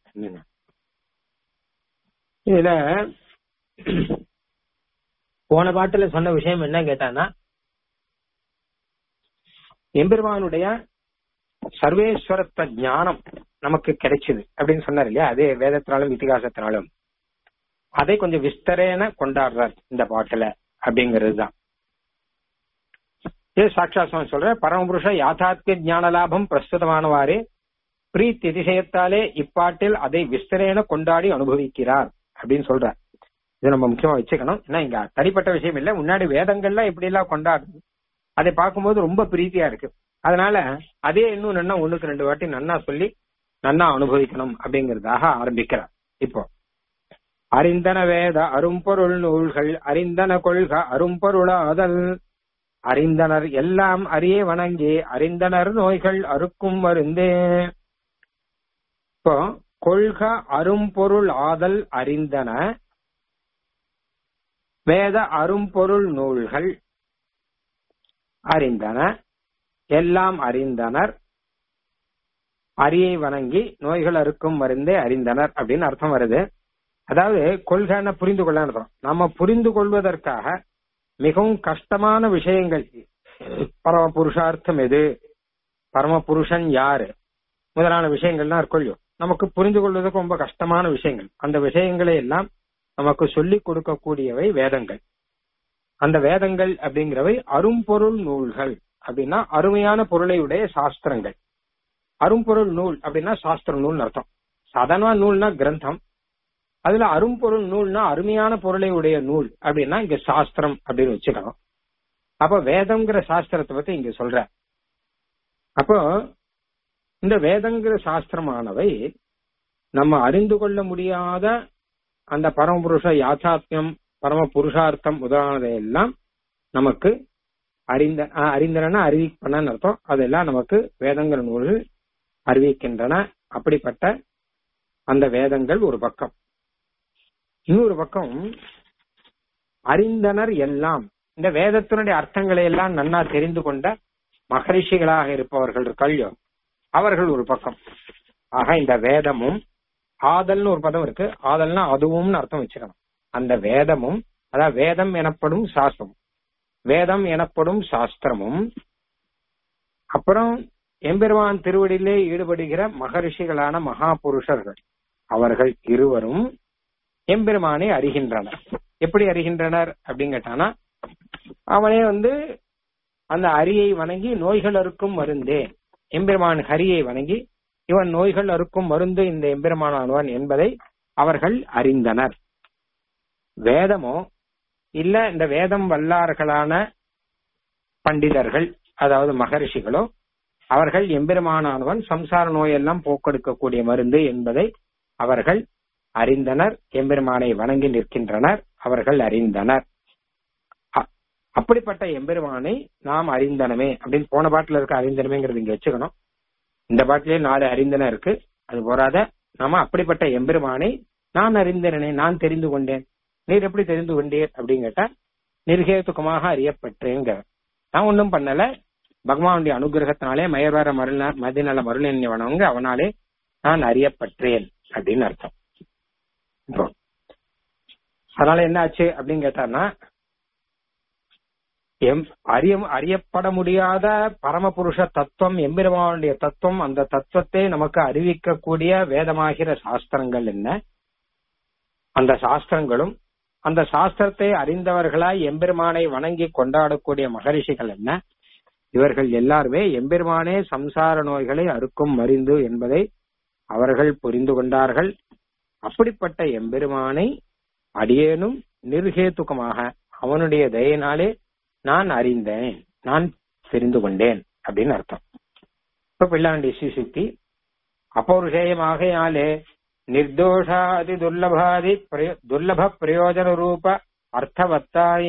இதுல போன பாட்டுல சொன்ன விஷயம் என்ன கேட்டானா எம்பெருமானுடைய சர்வேஸ்வரத்துவ ஞானம் நமக்கு கிடைச்சது அப்படின்னு சொன்னார் இல்லையா அதே வேதத்தினாலும் இத்திகாசத்தினாலும் அதை கொஞ்சம் விஸ்தரேன கொண்டாடுறார் இந்த பாட்டுல அப்படிங்கிறது தான் இது சாட்சாத்மா சொல்ற பரமபுருஷ யாத்தாத்மிய ஞான லாபம் பிரஸ்துதமானவாறே பிரீத் அதிசயத்தாலே இப்பாட்டில் அதை விஸ்தரேன கொண்டாடி அனுபவிக்கிறார் அப்படின்னு சொல்றார் இது நம்ம முக்கியமா வச்சுக்கணும் ஏன்னா இங்க தனிப்பட்ட விஷயம் இல்ல முன்னாடி வேதங்கள்லாம் இப்படி எல்லாம் கொண்டாடுது அதை பார்க்கும்போது ரொம்ப பிரீத்தியா இருக்கு அதனால அதே இன்னும் நன்னா ஒண்ணுக்கு ரெண்டு வாட்டி நன்னா சொல்லி நன்னா அனுபவிக்கணும் அப்படிங்கறதாக ஆரம்பிக்கிறார் இப்போ அறிந்தன வேத அரும்பொருள் நூல்கள் அறிந்தன கொள்க அரும்பொருளாதல் அறிந்தனர் எல்லாம் அறிய வணங்கி அறிந்தனர் நோய்கள் அறுக்கும் மருந்தே இப்போ கொள்க அரும்பொருள் ஆதல் அறிந்தன வேத அரும்பொருள் நூல்கள் அறிந்தன எல்லாம் அறிந்தனர் அரியை வணங்கி நோய்கள் அறுக்கும் மருந்தே அறிந்தனர் அப்படின்னு அர்த்தம் வருது அதாவது கொள்கைன்னு புரிந்து கொள்ள அர்த்தம் நம்ம புரிந்து கொள்வதற்காக மிகவும் கஷ்டமான விஷயங்கள் பரம புருஷார்த்தம் எது பரம புருஷன் யாரு முதலான விஷயங்கள்லாம் இருக்கொள்ளும் நமக்கு புரிந்து கொள்வதற்கு ரொம்ப கஷ்டமான விஷயங்கள் அந்த விஷயங்களை எல்லாம் நமக்கு சொல்லிக் கொடுக்கக்கூடியவை வேதங்கள் அந்த வேதங்கள் அப்படிங்கிறவை அரும்பொருள் நூல்கள் அப்படின்னா அருமையான பொருளை உடைய சாஸ்திரங்கள் அரும்பொருள் நூல் அப்படின்னா சாஸ்திர நூல்னு அர்த்தம் சாதாரண நூல்னா கிரந்தம் அதுல அரும்பொருள் நூல்னா அருமையான பொருளை உடைய நூல் அப்படின்னா இங்க சாஸ்திரம் அப்படின்னு வச்சுக்கணும் அப்ப வேதம்ங்கிற சாஸ்திரத்தை பத்தி இங்க சொல்ற அப்போ இந்த வேதங்கிற சாஸ்திரமானவை நம்ம அறிந்து கொள்ள முடியாத அந்த பரமபுருஷ யாத்தாத்மியம் பரம புருஷார்த்தம் முதலானதை எல்லாம் நமக்கு அறிந்த அறிந்தன அறிவிப்பன அர்த்தம் அதெல்லாம் நமக்கு வேதங்கிற நூல்கள் அறிவிக்கின்றன அப்படிப்பட்ட அந்த வேதங்கள் ஒரு பக்கம் இன்னொரு பக்கம் அறிந்தனர் எல்லாம் இந்த வேதத்தினுடைய அர்த்தங்களை எல்லாம் நன்னா தெரிந்து கொண்ட மகரிஷிகளாக இருப்பவர்கள் கல்யோ அவர்கள் ஒரு பக்கம் ஆக இந்த வேதமும் ஆதல்னு ஒரு பதம் இருக்கு ஆதல்னா அதுவும்னு அர்த்தம் வச்சுக்கணும் அந்த வேதமும் அதாவது வேதம் எனப்படும் சாஸ்திரம் வேதம் எனப்படும் சாஸ்திரமும் அப்புறம் எம்பெருமான் திருவடியிலே ஈடுபடுகிற மகரிஷிகளான மகா புருஷர்கள் அவர்கள் இருவரும் எம்பெருமானை அறிகின்றனர் எப்படி அறிகின்றனர் அப்படின்னு கேட்டானா அவனே வந்து அந்த அரியை வணங்கி நோய்கள் அறுக்கும் மருந்தே எம்பெருமான் ஹரியை வணங்கி இவன் நோய்கள் அறுக்கும் மருந்து இந்த எம்பெருமானானவன் என்பதை அவர்கள் அறிந்தனர் வேதமோ இல்ல இந்த வேதம் வல்லார்களான பண்டிதர்கள் அதாவது மகரிஷிகளோ அவர்கள் எம்பெருமானானவன் சம்சார நோயெல்லாம் போக்கெடுக்கக்கூடிய மருந்து என்பதை அவர்கள் அறிந்தனர் எம்பெருமானை வணங்கி நிற்கின்றனர் அவர்கள் அறிந்தனர் அப்படிப்பட்ட எம்பெருமானை நாம் அறிந்தனமே அப்படின்னு போன பாட்டுல இருக்க அறிந்தனமேங்கிறது இங்க வச்சுக்கணும் இந்த பாட்டிலே நாலு அறிந்தன இருக்கு அது போறாத நாம அப்படிப்பட்ட எம்பெருமானை நான் அறிந்தனே நான் தெரிந்து கொண்டேன் நீர் எப்படி தெரிந்து கொண்டீர் அப்படின்னு கேட்டா நிர்கேதுக்கமாக அறியப்பட்டேங்க நான் ஒன்றும் பண்ணல பகவானுடைய அனுகிரகத்தினாலே மயர்வார மருள் மதிநல மருள் என்னவனவங்க அவனாலே நான் அறியப்பட்டேன் அப்படின்னு அர்த்தம் இப்போ அதனால என்ன ஆச்சு அப்படின்னு கேட்டான்னா எம் அறிய அறியப்பட முடியாத பரமபுருஷ தத்துவம் எம்பெருமானுடைய தத்துவம் அந்த தத்துவத்தை நமக்கு அறிவிக்கக்கூடிய வேதமாகிற சாஸ்திரங்கள் என்ன அந்த சாஸ்திரங்களும் அந்த சாஸ்திரத்தை அறிந்தவர்களாய் எம்பெருமானை வணங்கி கொண்டாடக்கூடிய மகரிஷிகள் என்ன இவர்கள் எல்லாருமே எம்பெருமானே சம்சார நோய்களை அறுக்கும் மறிந்து என்பதை அவர்கள் புரிந்து கொண்டார்கள் அப்படிப்பட்ட எம்பெருமானை அடியேனும் நிர்ஹேத்துக்கமாக அவனுடைய தயனாலே நான் அறிந்தேன் நான் தெரிந்து கொண்டேன் அப்படின்னு அர்த்தம் இப்ப பிள்ளாண்டி சிசுக்தி அபௌருஷேயமாகையாலே ನಿರ್ದೋಷಾದಿ ದುರ್ಲಭಾದಿ ಪ್ರಯೋ ದುರ್ಲಭ ಪ್ರಯೋಜನ ರೂಪ ಅರ್ಥವತ್ತಾಯಿ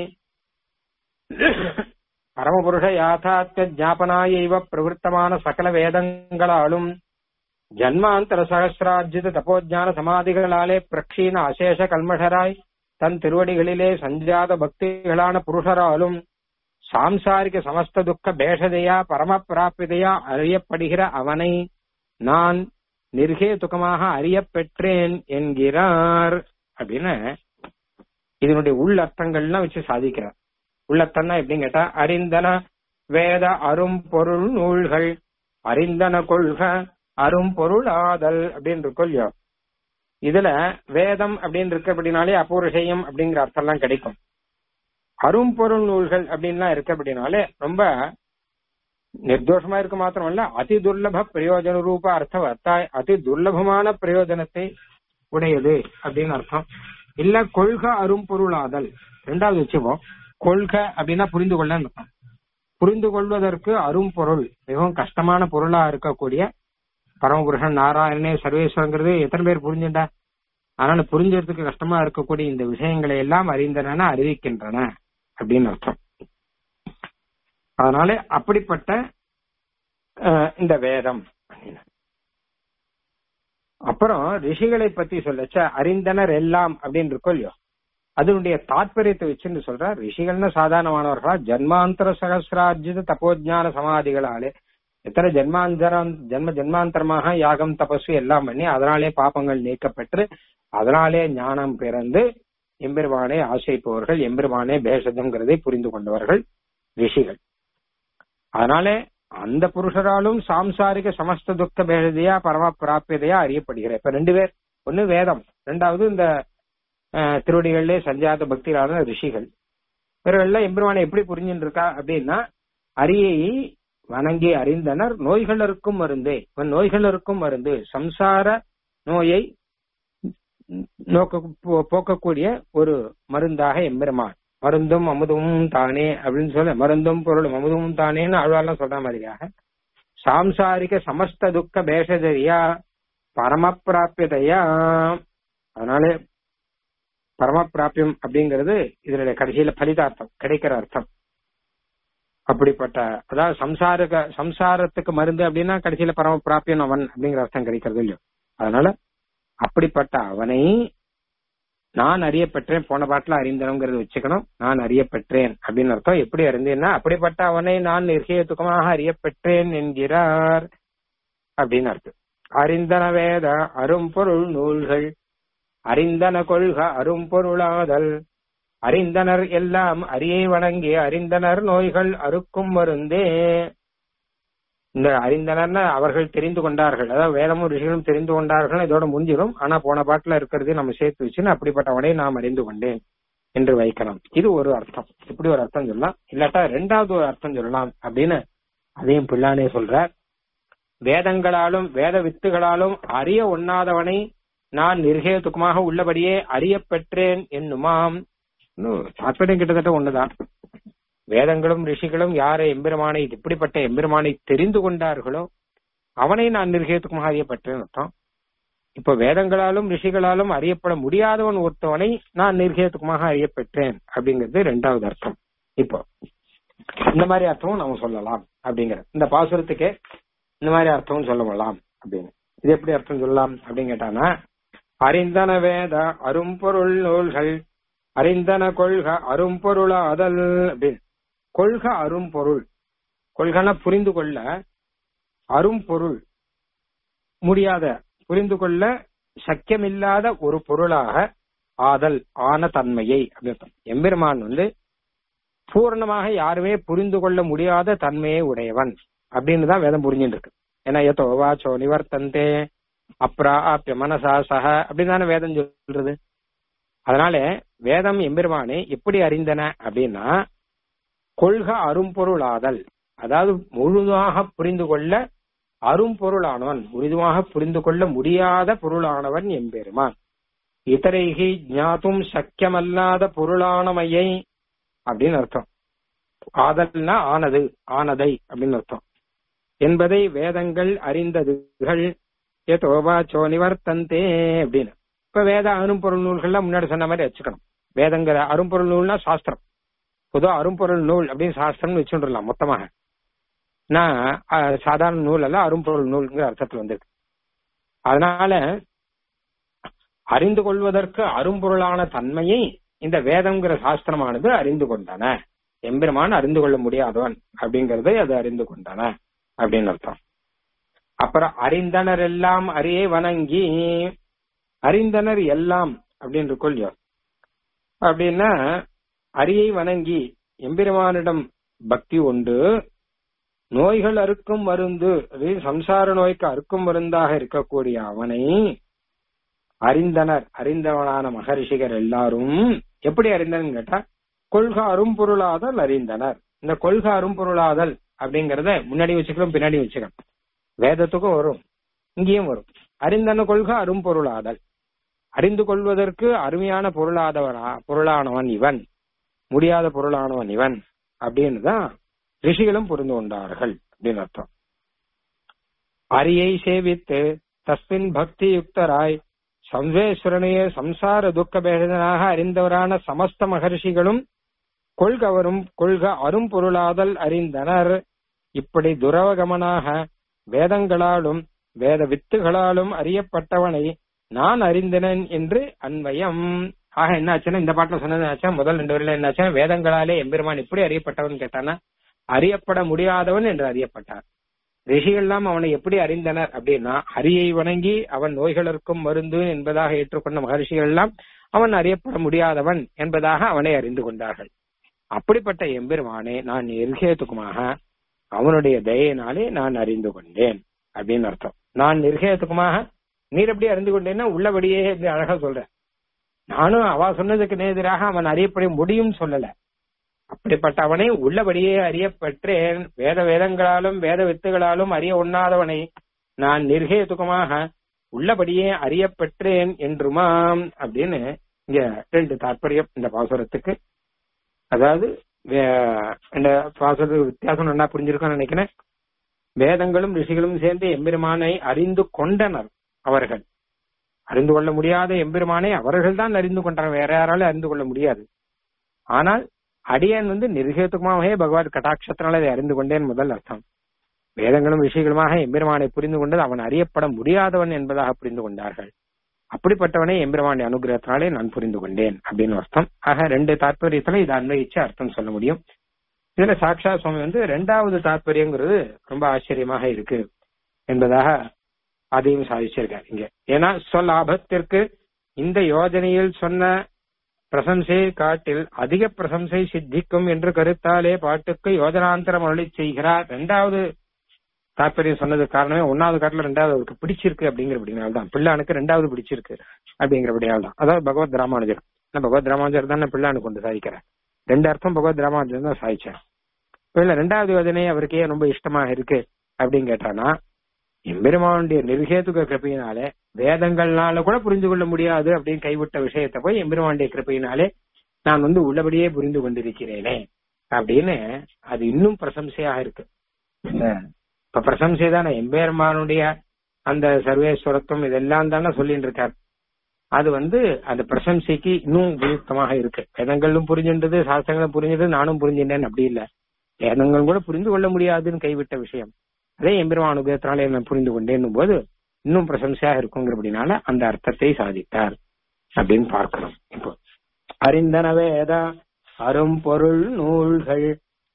ಪರಮಪುರುಷ ಯಾಥಾತ್ಯ ಜ್ಞಾಪನಾಯ ಇವ ಪ್ರವೃತ್ತಮಾನ ಸಕಲ ವೇದಂಗಳಾಳುಂ ஜன்மாந்தர சகசிரார்ஜித தபோஜான சமாதிகளாலே பிரக்ஷீண அசேஷ கல்மஷராய் தன் திருவடிகளிலே சஞ்சாத பக்திகளான புருஷராலும் சாம்சாரிக சமஸ்த துக்க பேஷதையா பரம பிராபிதையா அறியப்படுகிற அவனை நான் நிர்கேதுகமாக அறியப்பெற்றேன் என்கிறார் அப்படின்னு இதனுடைய உள்ளர்த்தங்கள்லாம் வச்சு சாதிக்கிறார் உள்ளர்த்தம்னா எப்படின்னு கேட்டா அறிந்தன வேத அரும் பொருள் நூல்கள் அறிந்தன கொள்க அரும் பொருள் ஆதல் அப்படின்னு இருக்கும் இல்லையோ இதுல வேதம் அப்படின்னு இருக்கு அப்படின்னாலே அபூர்ஷயம் அப்படிங்கிற அர்த்தம் எல்லாம் கிடைக்கும் அரும்பொருள் நூல்கள் அப்படின்லாம் இருக்கு அப்படின்னாலே ரொம்ப நிர்தோஷமா இருக்க மாத்திரமல்ல அதி துர்லப பிரயோஜன ரூப அர்த்தம் அத்தாய் அதி துர்லபமான பிரயோஜனத்தை உடையது அப்படின்னு அர்த்தம் இல்ல கொள்க அரும்பொருளாதல் ரெண்டாவது வச்சுப்போம் கொள்க அப்படின்னா புரிந்து கொள்ள அர்த்தம் புரிந்து கொள்வதற்கு அரும்பொருள் மிகவும் கஷ்டமான பொருளா இருக்கக்கூடிய பரமபுருஷன் நாராயணனே சர்வேஸ்வரங்கிறது எத்தனை பேர் புரிஞ்சுட்டா அதனால புரிஞ்சதுக்கு கஷ்டமா இருக்கக்கூடிய இந்த விஷயங்களை எல்லாம் அறிந்தன அறிவிக்கின்றன அப்படின்னு அர்த்தம் அதனால அப்படிப்பட்ட இந்த வேதம் அப்புறம் ரிஷிகளை பத்தி சொல்லச்ச அறிந்தனர் எல்லாம் அப்படின்னு இருக்கோ இல்லையோ அதனுடைய தாற்பயத்தை வச்சுன்னு சொல்ற ரிஷிகள்னு சாதாரணமானவர்களா ஜன்மாந்தர சகசிரார்ஜித தபோஜான சமாதிகளாலே எத்தனை ஜென்மாந்தரம் ஜென்ம ஜென்மாந்தரமாக யாகம் தபசு எல்லாம் பண்ணி அதனாலே பாப்பங்கள் நீக்கப்பட்டு அதனாலே ஞானம் பிறந்து எம்பெருமானை ஆசைப்பவர்கள் எம்பெருமானே பேஷதங்கிறதை புரிந்து கொண்டவர்கள் ரிஷிகள் அதனால அந்த புருஷராலும் சாம்சாரிக சமஸ்த துக்க பேஷதையா பரம பிராபியதையா அறியப்படுகிற இப்ப ரெண்டு பேர் ஒண்ணு வேதம் ரெண்டாவது இந்த திருவடிகளிலே சஞ்சாத பக்திகளான ரிஷிகள் இவர்கள்லாம் எம்பெருமானை எப்படி புரிஞ்சுட்டு இருக்கா அப்படின்னா அரியையை வணங்கி அறிந்தனர் நோய்களருக்கும் மருந்து இவன் நோய்களருக்கும் மருந்து சம்சார நோயை நோக்க போக்கக்கூடிய ஒரு மருந்தாக எம்பெருமான் மருந்தும் அமுதமும் தானே அப்படின்னு சொல்ல மருந்தும் பொருளும் அமுதமும் தானேன்னு அழ்வாரெல்லாம் சொல்ற மாதிரியாக சாம்சாரிக சமஸ்த துக்க பேஷதரியா பரமப்பிராபியதையா அதனாலே பரமப்பிராபியம் அப்படிங்கிறது இதனுடைய கடைசியில பலிதார்த்தம் கிடைக்கிற அர்த்தம் அப்படிப்பட்ட அதாவது சம்சாரக சம்சாரத்துக்கு மருந்து அப்படின்னா கடைசியில பரம பிராப்பியன் அவன் அப்படிங்கிற அர்த்தம் கிடைக்கிறது இல்லையோ அதனால அப்படிப்பட்ட அவனை நான் அறியப்பெற்றேன் போன பாட்டுல அறிந்தனங்கிறது வச்சுக்கணும் நான் அறியப்பெற்றேன் அப்படின்னு அர்த்தம் எப்படி அறிந்தேன்னா அப்படிப்பட்ட அவனை நான் நிர்கேதுக்கமாக அறியப்பெற்றேன் என்கிறார் அப்படின்னு அர்த்தம் அறிந்தன வேத அரும்பொருள் நூல்கள் அறிந்தன கொள்க அரும்பொருளாதல் அறிந்தனர் எல்லாம் அரியை வணங்கி அறிந்தனர் நோய்கள் அறுக்கும் மருந்தே இந்த அறிந்தனர்னா அவர்கள் தெரிந்து கொண்டார்கள் அதாவது வேதமும் ரிஷிகளும் தெரிந்து கொண்டார்கள் இதோட முடிஞ்சிடும் ஆனா போன பாட்டுல இருக்கிறது நம்ம சேர்த்து வச்சுன்னு அப்படிப்பட்டவனை நாம் அறிந்து கொண்டேன் என்று வைக்கலாம் இது ஒரு அர்த்தம் இப்படி ஒரு அர்த்தம் சொல்லலாம் இல்லாட்டா ரெண்டாவது ஒரு அர்த்தம் சொல்லலாம் அப்படின்னு அதையும் பிள்ளானே சொல்றார் வேதங்களாலும் வேத வித்துகளாலும் அறிய ஒண்ணாதவனை நான் நிர்கேதுக்கமாக உள்ளபடியே அறியப்பெற்றேன் என்னுமாம் தாற்பயம் கிட்டத்தட்ட ஒண்ணுதான் வேதங்களும் ரிஷிகளும் யாரை எம்பெருமானை இப்படிப்பட்ட எம்பெருமானை தெரிந்து கொண்டார்களோ அவனை நான் நிர்கேத்துக்குமாக அறியப்பட்டேன் அர்த்தம் இப்ப வேதங்களாலும் ரிஷிகளாலும் அறியப்பட முடியாதவன் ஒருத்தவனை நான் நிர்கேத்துக்குமாக அறியப்பெற்றேன் அப்படிங்கிறது ரெண்டாவது அர்த்தம் இப்போ இந்த மாதிரி அர்த்தமும் நம்ம சொல்லலாம் அப்படிங்கிற இந்த பாசுரத்துக்கே இந்த மாதிரி அர்த்தமும் சொல்லலாம் அப்படின்னு இது எப்படி அர்த்தம் சொல்லலாம் அப்படின்னு கேட்டானா அறிந்தன வேத அரும்பொருள் நூல்கள் அறிந்தன கொள்க அரும்பொருளாதல் அப்படின்னு கொள்க அரும்பொருள் கொள்கனா புரிந்து கொள்ள அரும்பொருள் முடியாத புரிந்து கொள்ள சக்கியமில்லாத ஒரு பொருளாக ஆதல் ஆன தன்மையை அப்படின்னு எம்பெருமான் வந்து பூர்ணமாக யாருமே புரிந்து கொள்ள முடியாத தன்மையை உடையவன் அப்படின்னு தான் வேதம் புரிஞ்சுட்டு இருக்கு ஏன்னா எத்தோ வாச்சோ நிவர்த்தந்தே அப்ரா ஆப்பிய மனசா சக அப்படின்னு தானே வேதம் சொல்றது அதனால வேதம் எம்பெருமானே எப்படி அறிந்தன அப்படின்னா கொள்க அரும்பொருளாதல் அதாவது முழுதாக புரிந்து கொள்ள அரும்பொருளானவன் முழுதுமாக புரிந்து கொள்ள முடியாத பொருளானவன் எம்பெருமான் இத்தரைகி ஞாத்தும் சக்கியமல்லாத பொருளானமையை அப்படின்னு அர்த்தம் ஆதல்னா ஆனது ஆனதை அப்படின்னு அர்த்தம் என்பதை வேதங்கள் அறிந்ததுகள் ஏதோவா சோ நிவர்த்தந்தே அப்படின்னு இப்ப வேத அரும்பொருள் நூல்கள்லாம் முன்னாடி சொன்ன மாதிரி வச்சுக்கணும் வேதங்கிற அரும்பொருள் நூல்னா சாஸ்திரம் பொதுவா அரும்பொருள் நூல் அப்படின்னு சாஸ்திரம்னு வச்சுடலாம் மொத்தமாக நான் அஹ், சாதாரண நூல் எல்லாம் அரும்பொருள் நூல்ங்கிற அர்த்தத்தில் வந்திருக்கு அதனால அறிந்து கொள்வதற்கு அரும்பொருளான தன்மையை இந்த வேதம்ங்கிற சாஸ்திரமானது அறிந்து கொண்டன எம்பெருமான் அறிந்து கொள்ள முடியாதவன் அப்படிங்கறதை அது அறிந்து கொண்டன அப்படின்னு அர்த்தம் அப்புறம் அறிந்தனர் எல்லாம் அறியே வணங்கி அறிந்தனர் எல்லாம் அப்படின்னு இருக்கும் இல்லையோ அப்படின்னா அரியை வணங்கி எம்பெருமானிடம் பக்தி உண்டு நோய்கள் அறுக்கும் மருந்து அது சம்சார நோய்க்கு அறுக்கும் மருந்தாக இருக்கக்கூடிய அவனை அறிந்தனர் அறிந்தவனான மகரிஷிகர் எல்லாரும் எப்படி அறிந்தனர் கேட்டா கொள்கை அரும்பொருளாதல் அறிந்தனர் இந்த கொள்கை அரும்பொருளாதல் அப்படிங்கறத முன்னாடி வச்சுக்கிறோம் பின்னாடி வச்சுக்கிறோம் வேதத்துக்கும் வரும் இங்கேயும் வரும் அறிந்தன கொள்கை அரும்பொருளாதல் அறிந்து கொள்வதற்கு அருமையான பொருளாதவனா பொருளானவன் இவன் முடியாத பொருளானவன் இவன் அப்படின்னு தான் ரிஷிகளும் புரிந்து கொண்டார்கள் அப்படின்னு அர்த்தம் அரியை சேவித்து தஸ்மின் பக்தி யுக்தராய் சம்வேஸ்வரனையே சம்சார துக்க பேதனாக அறிந்தவரான சமஸ்த மகர்ஷிகளும் கொள்கவரும் கொள்க அரும்பொருளாதல் அறிந்தனர் இப்படி துரவகமனாக வேதங்களாலும் வேத வித்துகளாலும் அறியப்பட்டவனை நான் அறிந்தனன் என்று அன்வயம் ஆக என்னாச்சுன்னா இந்த பாட்டுல சொன்னது என்னாச்சா முதல் ரெண்டு வரையில என்னாச்சா வேதங்களாலே எம்பெருமான் இப்படி அறியப்பட்டவன் கேட்டானா அறியப்பட முடியாதவன் என்று அறியப்பட்டார் ரிஷிகள்லாம் அவனை எப்படி அறிந்தனர் அப்படின்னா ஹரியை வணங்கி அவன் நோய்களற்கும் மருந்து என்பதாக ஏற்றுக்கொண்ட மகர்ஷிகள் எல்லாம் அவன் அறியப்பட முடியாதவன் என்பதாக அவனை அறிந்து கொண்டார்கள் அப்படிப்பட்ட எம்பெருமானே நான் நிர்கேதுக்குமாக அவனுடைய தயையினாலே நான் அறிந்து கொண்டேன் அப்படின்னு அர்த்தம் நான் நிர்கேதுக்குமாக நீர் எப்படி அறிந்து கொண்டேன்னா உள்ளபடியே இப்படி அழகா சொல்றேன் நானும் அவ சொன்னதுக்கு எதிராக அவன் அறியப்பட முடியும் சொல்லல அப்படிப்பட்ட அவனை உள்ளபடியே அறியப்பெற்றேன் வேத வேதங்களாலும் வேத வித்துகளாலும் அறிய உண்ணாதவனை நான் நிர்கேதுகமாக உள்ளபடியே அறியப்பெற்றேன் என்றுமாம் அப்படின்னு இங்க ரெண்டு தாற்பயம் இந்த பாசுரத்துக்கு அதாவது வே- இந்த பாசுரத்துக்கு வித்தியாசம் நல்லா புரிஞ்சிருக்கும்னு நினைக்கிறேன் வேதங்களும் ரிஷிகளும் சேர்ந்து எம்பெருமானை அறிந்து கொண்டனர் அவர்கள் அறிந்து கொள்ள முடியாத எம்பெருமானை அவர்கள் தான் அறிந்து கொண்டனர் வேற யாராலும் அறிந்து கொள்ள முடியாது ஆனால் அடியன் வந்து நிர்கேதுகமாகவே பகவான் கட்டாட்சத்தினால அதை அறிந்து கொண்டேன் முதல் அர்த்தம் வேதங்களும் விஷயங்களுமாக எம்பெருமானை புரிந்து கொண்டது அவன் அறியப்பட முடியாதவன் என்பதாக புரிந்து கொண்டார்கள் அப்படிப்பட்டவனை எம்பெருமானுடைய அனுகிரகத்தினாலே நான் புரிந்து கொண்டேன் அப்படின்னு அர்த்தம் ஆக ரெண்டு தாற்பயத்துல இதை அன்வயிச்சு அர்த்தம் சொல்ல முடியும் இதுல சாக்ஷா சுவாமி வந்து ரெண்டாவது தாற்பயங்கிறது ரொம்ப ஆச்சரியமாக இருக்கு என்பதாக அதையும் சாதிச்சிருக்கார் இங்க ஏன்னா சொல்லாபத்திற்கு இந்த யோஜனையில் சொன்ன பிரசம்சையை காட்டில் அதிக பிரசம்சை சித்திக்கும் என்று கருத்தாலே பாட்டுக்கு யோஜனாந்தரம் அருளி செய்கிறார் ரெண்டாவது தாற்பயம் சொன்னது காரணமே ஒன்னாவது காட்டுல ரெண்டாவது அவருக்கு பிடிச்சிருக்கு அப்படிங்கிறபடினால தான் பிள்ளானுக்கு ரெண்டாவது பிடிச்சிருக்கு அப்படிங்கிறபடியால் தான் அதாவது பகவத் ராமானுஜர் ஏன்னா பகவத் ராமானுஜர் தான் பிள்ளானு கொண்டு சாதிக்கிறார் ரெண்டு அர்த்தம் பகவத் ராமானுஜர் தான் சாதிச்சார் இல்ல ரெண்டாவது யோஜனை அவருக்கு ஏன் ரொம்ப இஷ்டமா இருக்கு அப்படின்னு கேட்டானா எம்பெருமானுடைய நிர்கேதுக கிருப்பையினாலே வேதங்கள்னால கூட புரிந்து கொள்ள முடியாது அப்படின்னு கைவிட்ட விஷயத்தை போய் எம்பெருமானுடைய கிருப்பையினாலே நான் வந்து உள்ளபடியே புரிந்து கொண்டிருக்கிறேனே அப்படின்னு அது இன்னும் பிரசம்சையாக இருக்கு இந்த இப்ப பிரசம்சை தானே எம்பெருமானுடைய அந்த சர்வேஸ்வரத்துவம் இதெல்லாம் தானே சொல்லிட்டு இருக்கார் அது வந்து அந்த பிரசம்சைக்கு இன்னும் உபயுக்தமாக இருக்கு வேதங்களும் புரிஞ்சின்றது சாஸ்திரங்களும் புரிஞ்சது நானும் புரிஞ்சின்றேன் அப்படி இல்ல வேதங்கள் கூட புரிந்து கொள்ள முடியாதுன்னு கைவிட்ட விஷயம் அதே எம்பெருமான் அனுகிரகத்தினாலே நான் புரிந்து கொண்டேன்னும் போது இன்னும் பிரசம்சையாக இருக்குங்கிறபடினால அந்த அர்த்தத்தை சாதித்தார் அப்படின்னு பார்க்கிறோம் இப்போ அறிந்தன வேத அரும்பொருள் நூல்கள்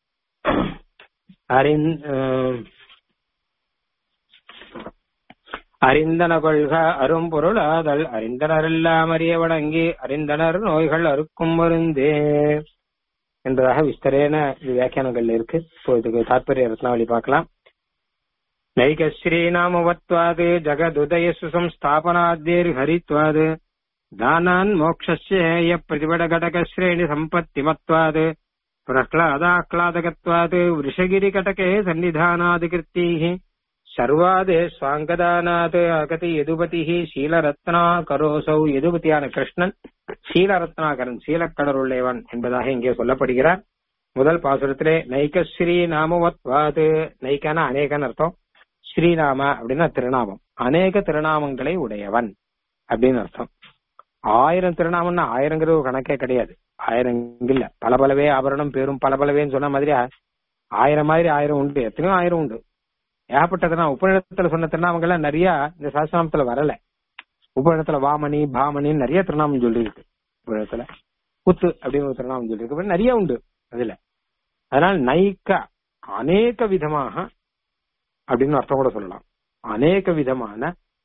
அறிந் ஆஹ் அறிந்தன கொள்க அரும்பொருள் ஆதல் அறிந்தனர் எல்லாம் அறிய வழங்கி அறிந்தனர் நோய்கள் அறுக்கும் மருந்தே என்பதாக விஸ்தரேன இது வியாக்கியானங்கள்ல இருக்கு இப்போ இதுக்கு தாற்பரிய ரத்னாவளி பார்க்கலாம் நைக ஸ்ரீநாமவத்வாது ஜகதுதய சுசம்ஸ்தாபனாத்யேர் ஹரித்வாது தானான் மோக்ஷஸ்ய பிரதிபட கடக ஸ்ரேணி சம்பத்திமத்வாது பிரஹ்லாதாஹ்லாதகத்வாது விருஷகிரி கடகே சன்னிதானாதிகிருத்தீः சர்வாதே ஸ்வாங்கதானாத் அகதி யதுபதி சீலரத்னா கரோசௌ யதுபதியான கிருஷ்ணன் சீலரத்னாகரன் சீலக்கடருள்ளேவன் என்பதாக இங்கே சொல்லப்படுகிறார் முதல் பாசுரத்திலே நைக ஸ்ரீ நாமவத்வாது நைக்கான அநேகன் அர்த்தம் ஸ்ரீநாம அப்படின்னா திருநாமம் அநேக திருநாமங்களை உடையவன் அப்படின்னு அர்த்தம் ஆயிரம் திருநாமம்னா ஆயிரங்கிறது ஒரு கணக்கே கிடையாது ஆயிரம் இல்ல பல பலவே ஆபரணம் பேரும் பல பலவேன்னு சொன்ன மாதிரி ஆயிரம் மாதிரி ஆயிரம் உண்டு எத்தனையோ ஆயிரம் உண்டு ஏகப்பட்டதுனா உபநிடத்துல சொன்ன திருநாமங்கள்லாம் நிறைய இந்த சாஸ்திராமத்துல வரல உபநிடத்துல வாமணி பாமணின்னு நிறைய திருநாமம் சொல்லியிருக்கு உபநிடத்துல குத்து அப்படின்னு ஒரு திருநாமம் சொல்லியிருக்கு இப்படி நிறைய உண்டு அதுல அதனால நைக்க அநேக விதமாக அப்படின்னு அர்த்தம் கூட சொல்லலாம் அநேக விதமான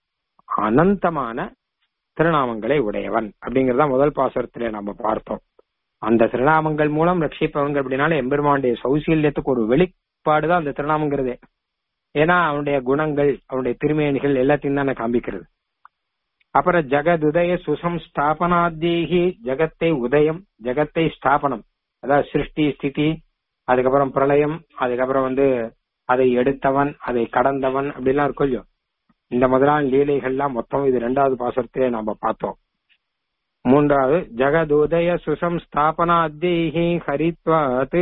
அனந்தமான திருநாமங்களை உடையவன் அப்படிங்கறத முதல் பாசுரத்திலே நம்ம பார்த்தோம் அந்த திருநாமங்கள் மூலம் ரட்சிப்பவங்க அப்படின்னால எம்பெருமானுடைய சௌசீல்யத்துக்கு ஒரு வெளிப்பாடுதான் அந்த திருநாமங்கிறதே ஏன்னா அவனுடைய குணங்கள் அவனுடைய திருமேனிகள் எல்லாத்தையும் தானே காண்பிக்கிறது அப்புறம் ஜெகதுதய சுசம் ஸ்தாபனாத்தேகி ஜெகத்தை உதயம் ஜெகத்தை ஸ்தாபனம் அதாவது சிருஷ்டி ஸ்திதி அதுக்கப்புறம் பிரளயம் அதுக்கப்புறம் வந்து அதை எடுத்தவன் அதை கடந்தவன் அப்படிலாம் இருக்கும் இல்லையோ இந்த முதலான லீலைகள்லாம் மொத்தம் இது ரெண்டாவது பாசத்திலே நாம பார்த்தோம் மூன்றாவது ஜெகதுதய சுசம் ஸ்தாபனாத்தேகி ஹரித்வாத்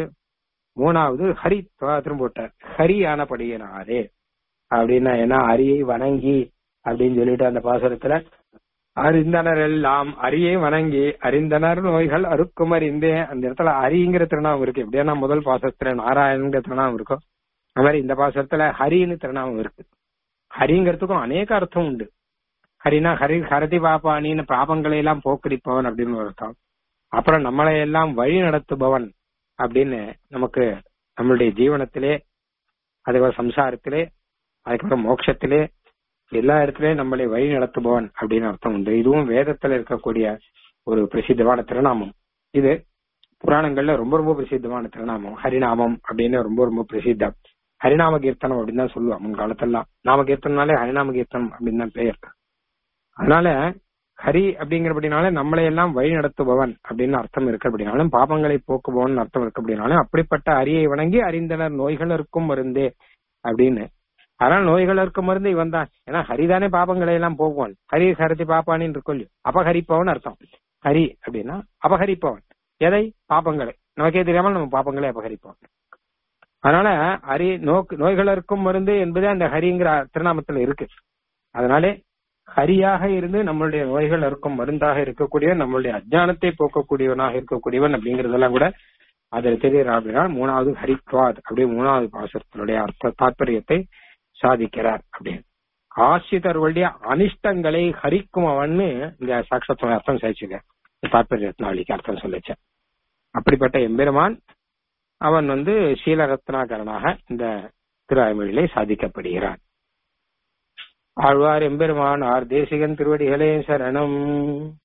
மூணாவது ஹரித்வாத்னு போட்டார் ஹரி ஆனபடியினாரே அப்படின்னா ஏன்னா அரியை வணங்கி அப்படின்னு சொல்லிட்டு அந்த பாசுரத்துல அறிந்தனர் எல்லாம் அரியை வணங்கி அறிந்தனர் நோய்கள் அறுக்கும் அறிந்தே அந்த இடத்துல அரிங்கிற திருநாமம் இருக்கு எப்படின்னா முதல் பாசத்துல நாராயணங்கிற திருநாமம் இருக்கும் அது மாதிரி இந்த பாசத்துல ஹரின்னு திருநாமம் இருக்கு ஹரிங்கிறதுக்கும் அநேக அர்த்தம் உண்டு ஹரினா ஹரி ஹரதி பாப்பானின்னு பாபங்களை எல்லாம் போக்கடிப்பவன் அப்படின்னு ஒரு அர்த்தம் அப்புறம் நம்மளை எல்லாம் வழி நடத்துபவன் அப்படின்னு நமக்கு நம்மளுடைய ஜீவனத்திலே அதுக்கப்புறம் சம்சாரத்திலே அதுக்கப்புறம் மோட்சத்திலே எல்லா இடத்துலயும் நம்மளை வழி நடத்துபவன் அப்படின்னு அர்த்தம் உண்டு இதுவும் வேதத்துல இருக்கக்கூடிய ஒரு பிரசித்தமான திருநாமம் இது புராணங்கள்ல ரொம்ப ரொம்ப பிரசித்தமான திருநாமம் ஹரிநாமம் அப்படின்னு ரொம்ப ரொம்ப பிரசித்தம் ஹரிநாம கீர்த்தனம் அப்படின்னு தான் சொல்லுவான் முன் காலத்தெல்லாம் நாம கீர்த்தனாலே ஹரிநாம கீர்த்தனம் அப்படின்னு தான் பெயர் அதனால ஹரி அப்படிங்கிறபடினால நம்மளை எல்லாம் வழி நடத்துபவன் அப்படின்னு அர்த்தம் இருக்கு அப்படின்னாலும் பாபங்களை போக்குபவன் அர்த்தம் இருக்கு அப்படின்னாலும் அப்படிப்பட்ட அரியை வணங்கி அறிந்தனர் நோய்கள் இருக்கும் மருந்தே அப்படின்னு அதனால நோய்கள் இருக்கும் மருந்து இவன் தான் ஏன்னா ஹரிதானே பாபங்களை எல்லாம் போக்குவான் ஹரி ஹரதி பாப்பானின்னு இருக்கும் இல்லையோ அபகரிப்பவன் அர்த்தம் ஹரி அப்படின்னா அபகரிப்பவன் எதை பாப்பங்களை நமக்கே தெரியாமல் நம்ம பாப்பங்களை அபகரிப்போம் அதனால ஹரி நோக்கு நோய்கள் இருக்கும் மருந்து என்பதே அந்த ஹரிங்கிற திருநாமத்துல இருக்கு அதனாலே ஹரியாக இருந்து நம்மளுடைய நோய்கள் இருக்கும் மருந்தாக இருக்கக்கூடியவன் நம்மளுடைய அஜானத்தை போக்கக்கூடியவனாக இருக்கக்கூடியவன் அப்படிங்கறதெல்லாம் கூட அதுல தெரியறா அப்படின்னா மூணாவது ஹரித்வாத் அப்படி மூணாவது பாசத்தினுடைய அர்த்த தாற்பயத்தை சாதிக்கிறார் அப்படின்னு ஆசிரியர் வழிய அனிஷ்டங்களை ஹரிக்கும் அவன்னு இந்த சாட்சத்துவ அர்த்தம் சாதிச்சுங்க தாற்பய ரத்னாவளிக்கு அர்த்தம் சொல்லிச்சேன் அப்படிப்பட்ட எம்பெருமான் அவன் வந்து சீலரத்னாகரனாக இந்த திருவாய்மொழியிலே சாதிக்கப்படுகிறான் ஆழ்வார் எம்பெருமான் ஆர் தேசிகன் திருவடிகளே சரணம்